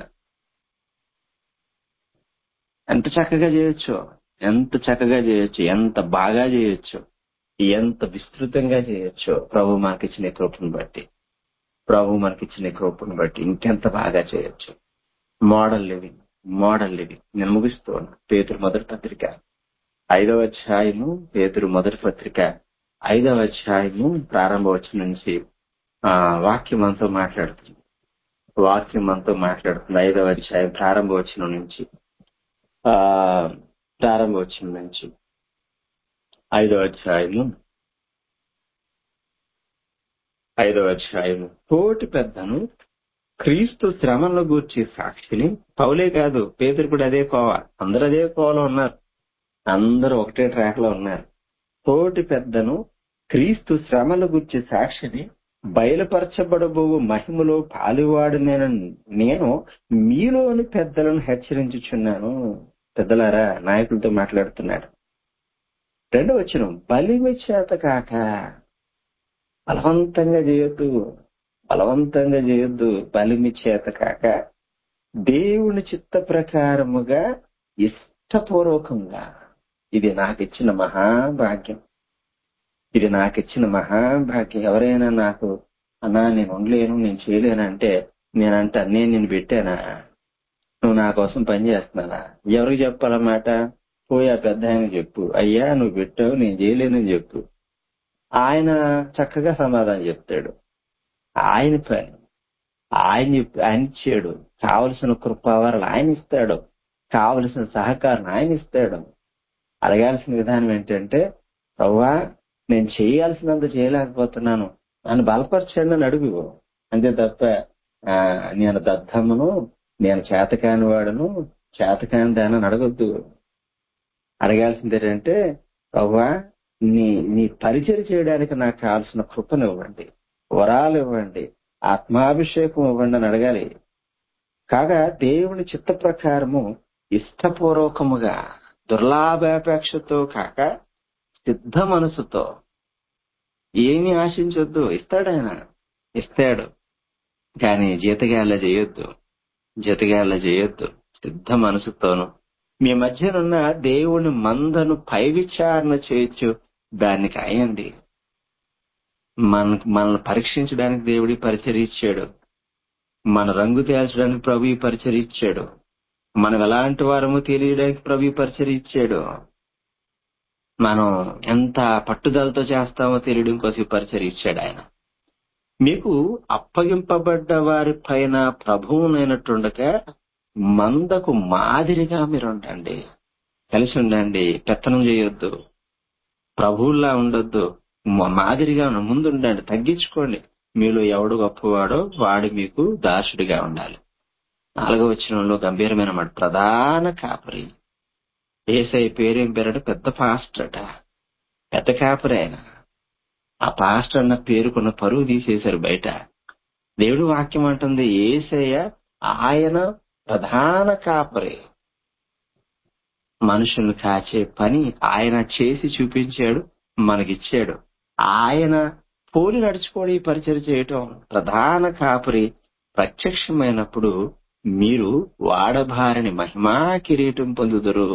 ఎంత చక్కగా చేయొచ్చు ఎంత చక్కగా చేయొచ్చు ఎంత బాగా చేయొచ్చు ఎంత విస్తృతంగా చేయొచ్చు ప్రభు మనకిచ్చిన ఈ కృపను బట్టి ప్రభు మనకిచ్చిన ఈ కృపను బట్టి ఇంకెంత బాగా చేయొచ్చు మోడల్ లివింగ్ మోడల్ లివింగ్ నేను ముగిస్తూ ఉన్నా పేతురు మొదటి పత్రిక ఐదవ అధ్యాయము పేతురు మొదటి పత్రిక ఐదవ అధ్యాయము ప్రారంభ వచ్చిన నుంచి ఆ వాక్యం మనతో మాట్లాడుతుంది వాక్యం మనతో మాట్లాడుతుంది ఐదవ అధ్యాయం ప్రారంభ వచ్చిన నుంచి ఆ ప్రారంభ వచ్చిన నుంచి ఐదవ అధ్యాయము ఐదవ అధ్యాయము కోటి పెద్దను క్రీస్తు శ్రమలను గూర్చి సాక్షిని పౌలే కాదు పేదరు కూడా అదే కోవ అందరూ అదే కోవలో ఉన్నారు అందరూ ఒకటే ట్రాక్ లో ఉన్నారు కోటి పెద్దను క్రీస్తు శ్రమల గురించి సాక్షిని బయలుపరచబడబో మహిమలో పాలువాడు నేను నేను మీలోని పెద్దలను హెచ్చరించుచున్నాను పెద్దలారా నాయకులతో మాట్లాడుతున్నాడు రెండో వచ్చిన బలిమి చేత కాక బలవంతంగా చేయొద్దు బలవంతంగా చేయొద్దు బలిమి చేత కాక దేవుని చిత్త ప్రకారముగా ఇష్టపూర్వకంగా ఇది నాకిచ్చిన మహాభాగ్యం ఇది నాకిచ్చిన మహాభాగ్యం ఎవరైనా నాకు అన్నా నేను ఉండలేను నేను చేయలేనంటే నేనంట నేను నేను పెట్టానా నువ్వు నా కోసం పని చేస్తున్నానా ఎవరికి చెప్పాలన్నమాట పోయి ఆ పెద్ద ఆయన చెప్పు అయ్యా నువ్వు పెట్టావు నేను చేయలేనని చెప్పు ఆయన చక్కగా సమాధానం చెప్తాడు ఆయన పని ఆయన చెప్పి- ఆయన ఇచ్చాడు కావలసిన కృపావరాలు ఆయన ఇస్తాడు కావలసిన సహకారం ఆయన ఇస్తాడు అడగాల్సిన విధానం ఏంటంటే ప్రవ్వా నేను చేయాల్సినంత చేయలేకపోతున్నాను నన్ను బలపరచండి అని అడుగు అంతే తప్ప ఆ, నేను దద్దమ్మను నేను చేతకాని వాడును చేతకాని దాన్ని అడగొద్దు అడగాల్సింది ఏంటంటే ప్రవ్వా నీ నీ పరిచయం చేయడానికి నాకు కావాల్సిన కృపను ఇవ్వండి వరాలు ఇవ్వండి ఆత్మాభిషేకం ఇవ్వండి అని అడగాలి కాగా దేవుని చిత్త ప్రకారము ఇష్టపూర్వకముగా దుర్లాభాపేక్షతో కాక సిద్ధ మనసుతో ఏమి ఆశించొద్దు ఇస్తాడాయన ఇస్తాడు కానీ జీతగాళ్ళ చేయొద్దు జీతగాళ్ళ చేయొద్దు సిద్ధ మనసుతోను మీ మధ్యనున్న దేవుని మందను పై విచారణ చేయొచ్చు దానికి అయ్యండి మన మనల్ని పరీక్షించడానికి దేవుడి పరిచయం ఇచ్చాడు మన రంగు తేల్చడానికి ప్రభు ఈ పరిచయం ఇచ్చాడు మనం ఎలాంటి వారమో తెలియడానికి ప్రభు ఈ పరిచయం ఇచ్చాడు మనం ఎంత పట్టుదలతో చేస్తామో తెలియడం కోసం ఈ పరిచయం ఇచ్చాడు ఆయన మీకు అప్పగింపబడ్డ వారి పైన ప్రభువునైనట్టుండగా మందకు మాదిరిగా మీరు ఉండండి కలిసి ఉండండి పెత్తనం చేయొద్దు ప్రభువుల్లా ఉండొద్దు మా- మాదిరిగా ఉన్న ముందుండండి తగ్గించుకోండి మీలో ఎవడు గొప్పవాడో వాడు మీకు దాసుడిగా ఉండాలి నాలుగవ వచనంలో గంభీరమైన మాట ప్రధాన కాపరి ఏసై పేరేం పేరట పెద్ద పాస్టర్ అట పెద్ద కాపరి ఆయన ఆ పాస్టర్ అన్న పేరుకున్న పరువు తీసేశారు బయట దేవుడు వాక్యం అంటుంది ఏసయ్య ఆయన ప్రధాన కాపరి మనుషుల్ని కాచే పని ఆయన చేసి చూపించాడు మనకిచ్చాడు ఆయన పోలి నడుచుకోవడం ఈ పరిచయం చేయటం ప్రధాన కాపరి ప్రత్యక్షమైనప్పుడు మీరు వాడబారని మహిమా కిరీటం పొందుదురు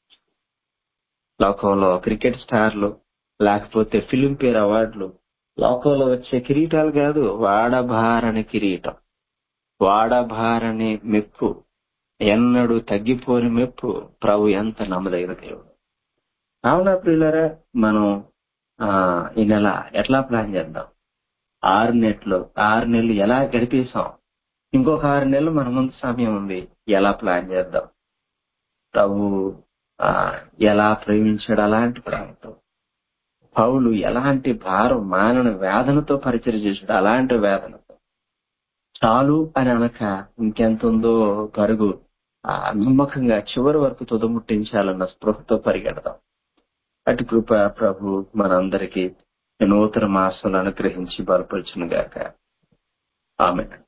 లోకంలో క్రికెట్ స్టార్లు లేకపోతే ఫిలింఫేర్ అవార్డులు లోకంలో వచ్చే కిరీటాలు కాదు వాడబారని కిరీటం వాడబారని మెప్పు ఎన్నడూ తగ్గిపోని మెప్పు ప్రభు ఎంత నమ్మదగిన దేవుడు అవునా ప్రియులరా మనం ఆ, ఈ నెల ఎట్లా ప్లాన్ చేద్దాం ఆరు నెలలు ఆరు నెలలు ఎలా గడిపేశాం ఇంకొక ఆరు నెలలు మన ముందు సమయం ఉంది ఎలా ప్లాన్ చేద్దాం ప్రభు ఆ, ఎలా ప్రేమించాడు అలాంటి ప్రేమతో పౌలు ఎలాంటి భారం మానన వేదనతో పరిచయం చేశాడు అలాంటి వేదనతో చాలు అని అనక ఇంకెంత ఉందో పరుగు ఆ నమ్మకంగా చివరి వరకు తుదముట్టించాలన్న స్పృహతో పరిగెడదాం అటు కృప ప్రభు మనందరికీ నూతన మాసంలో అనుగ్రహించి బలపరచును గాక ఆమె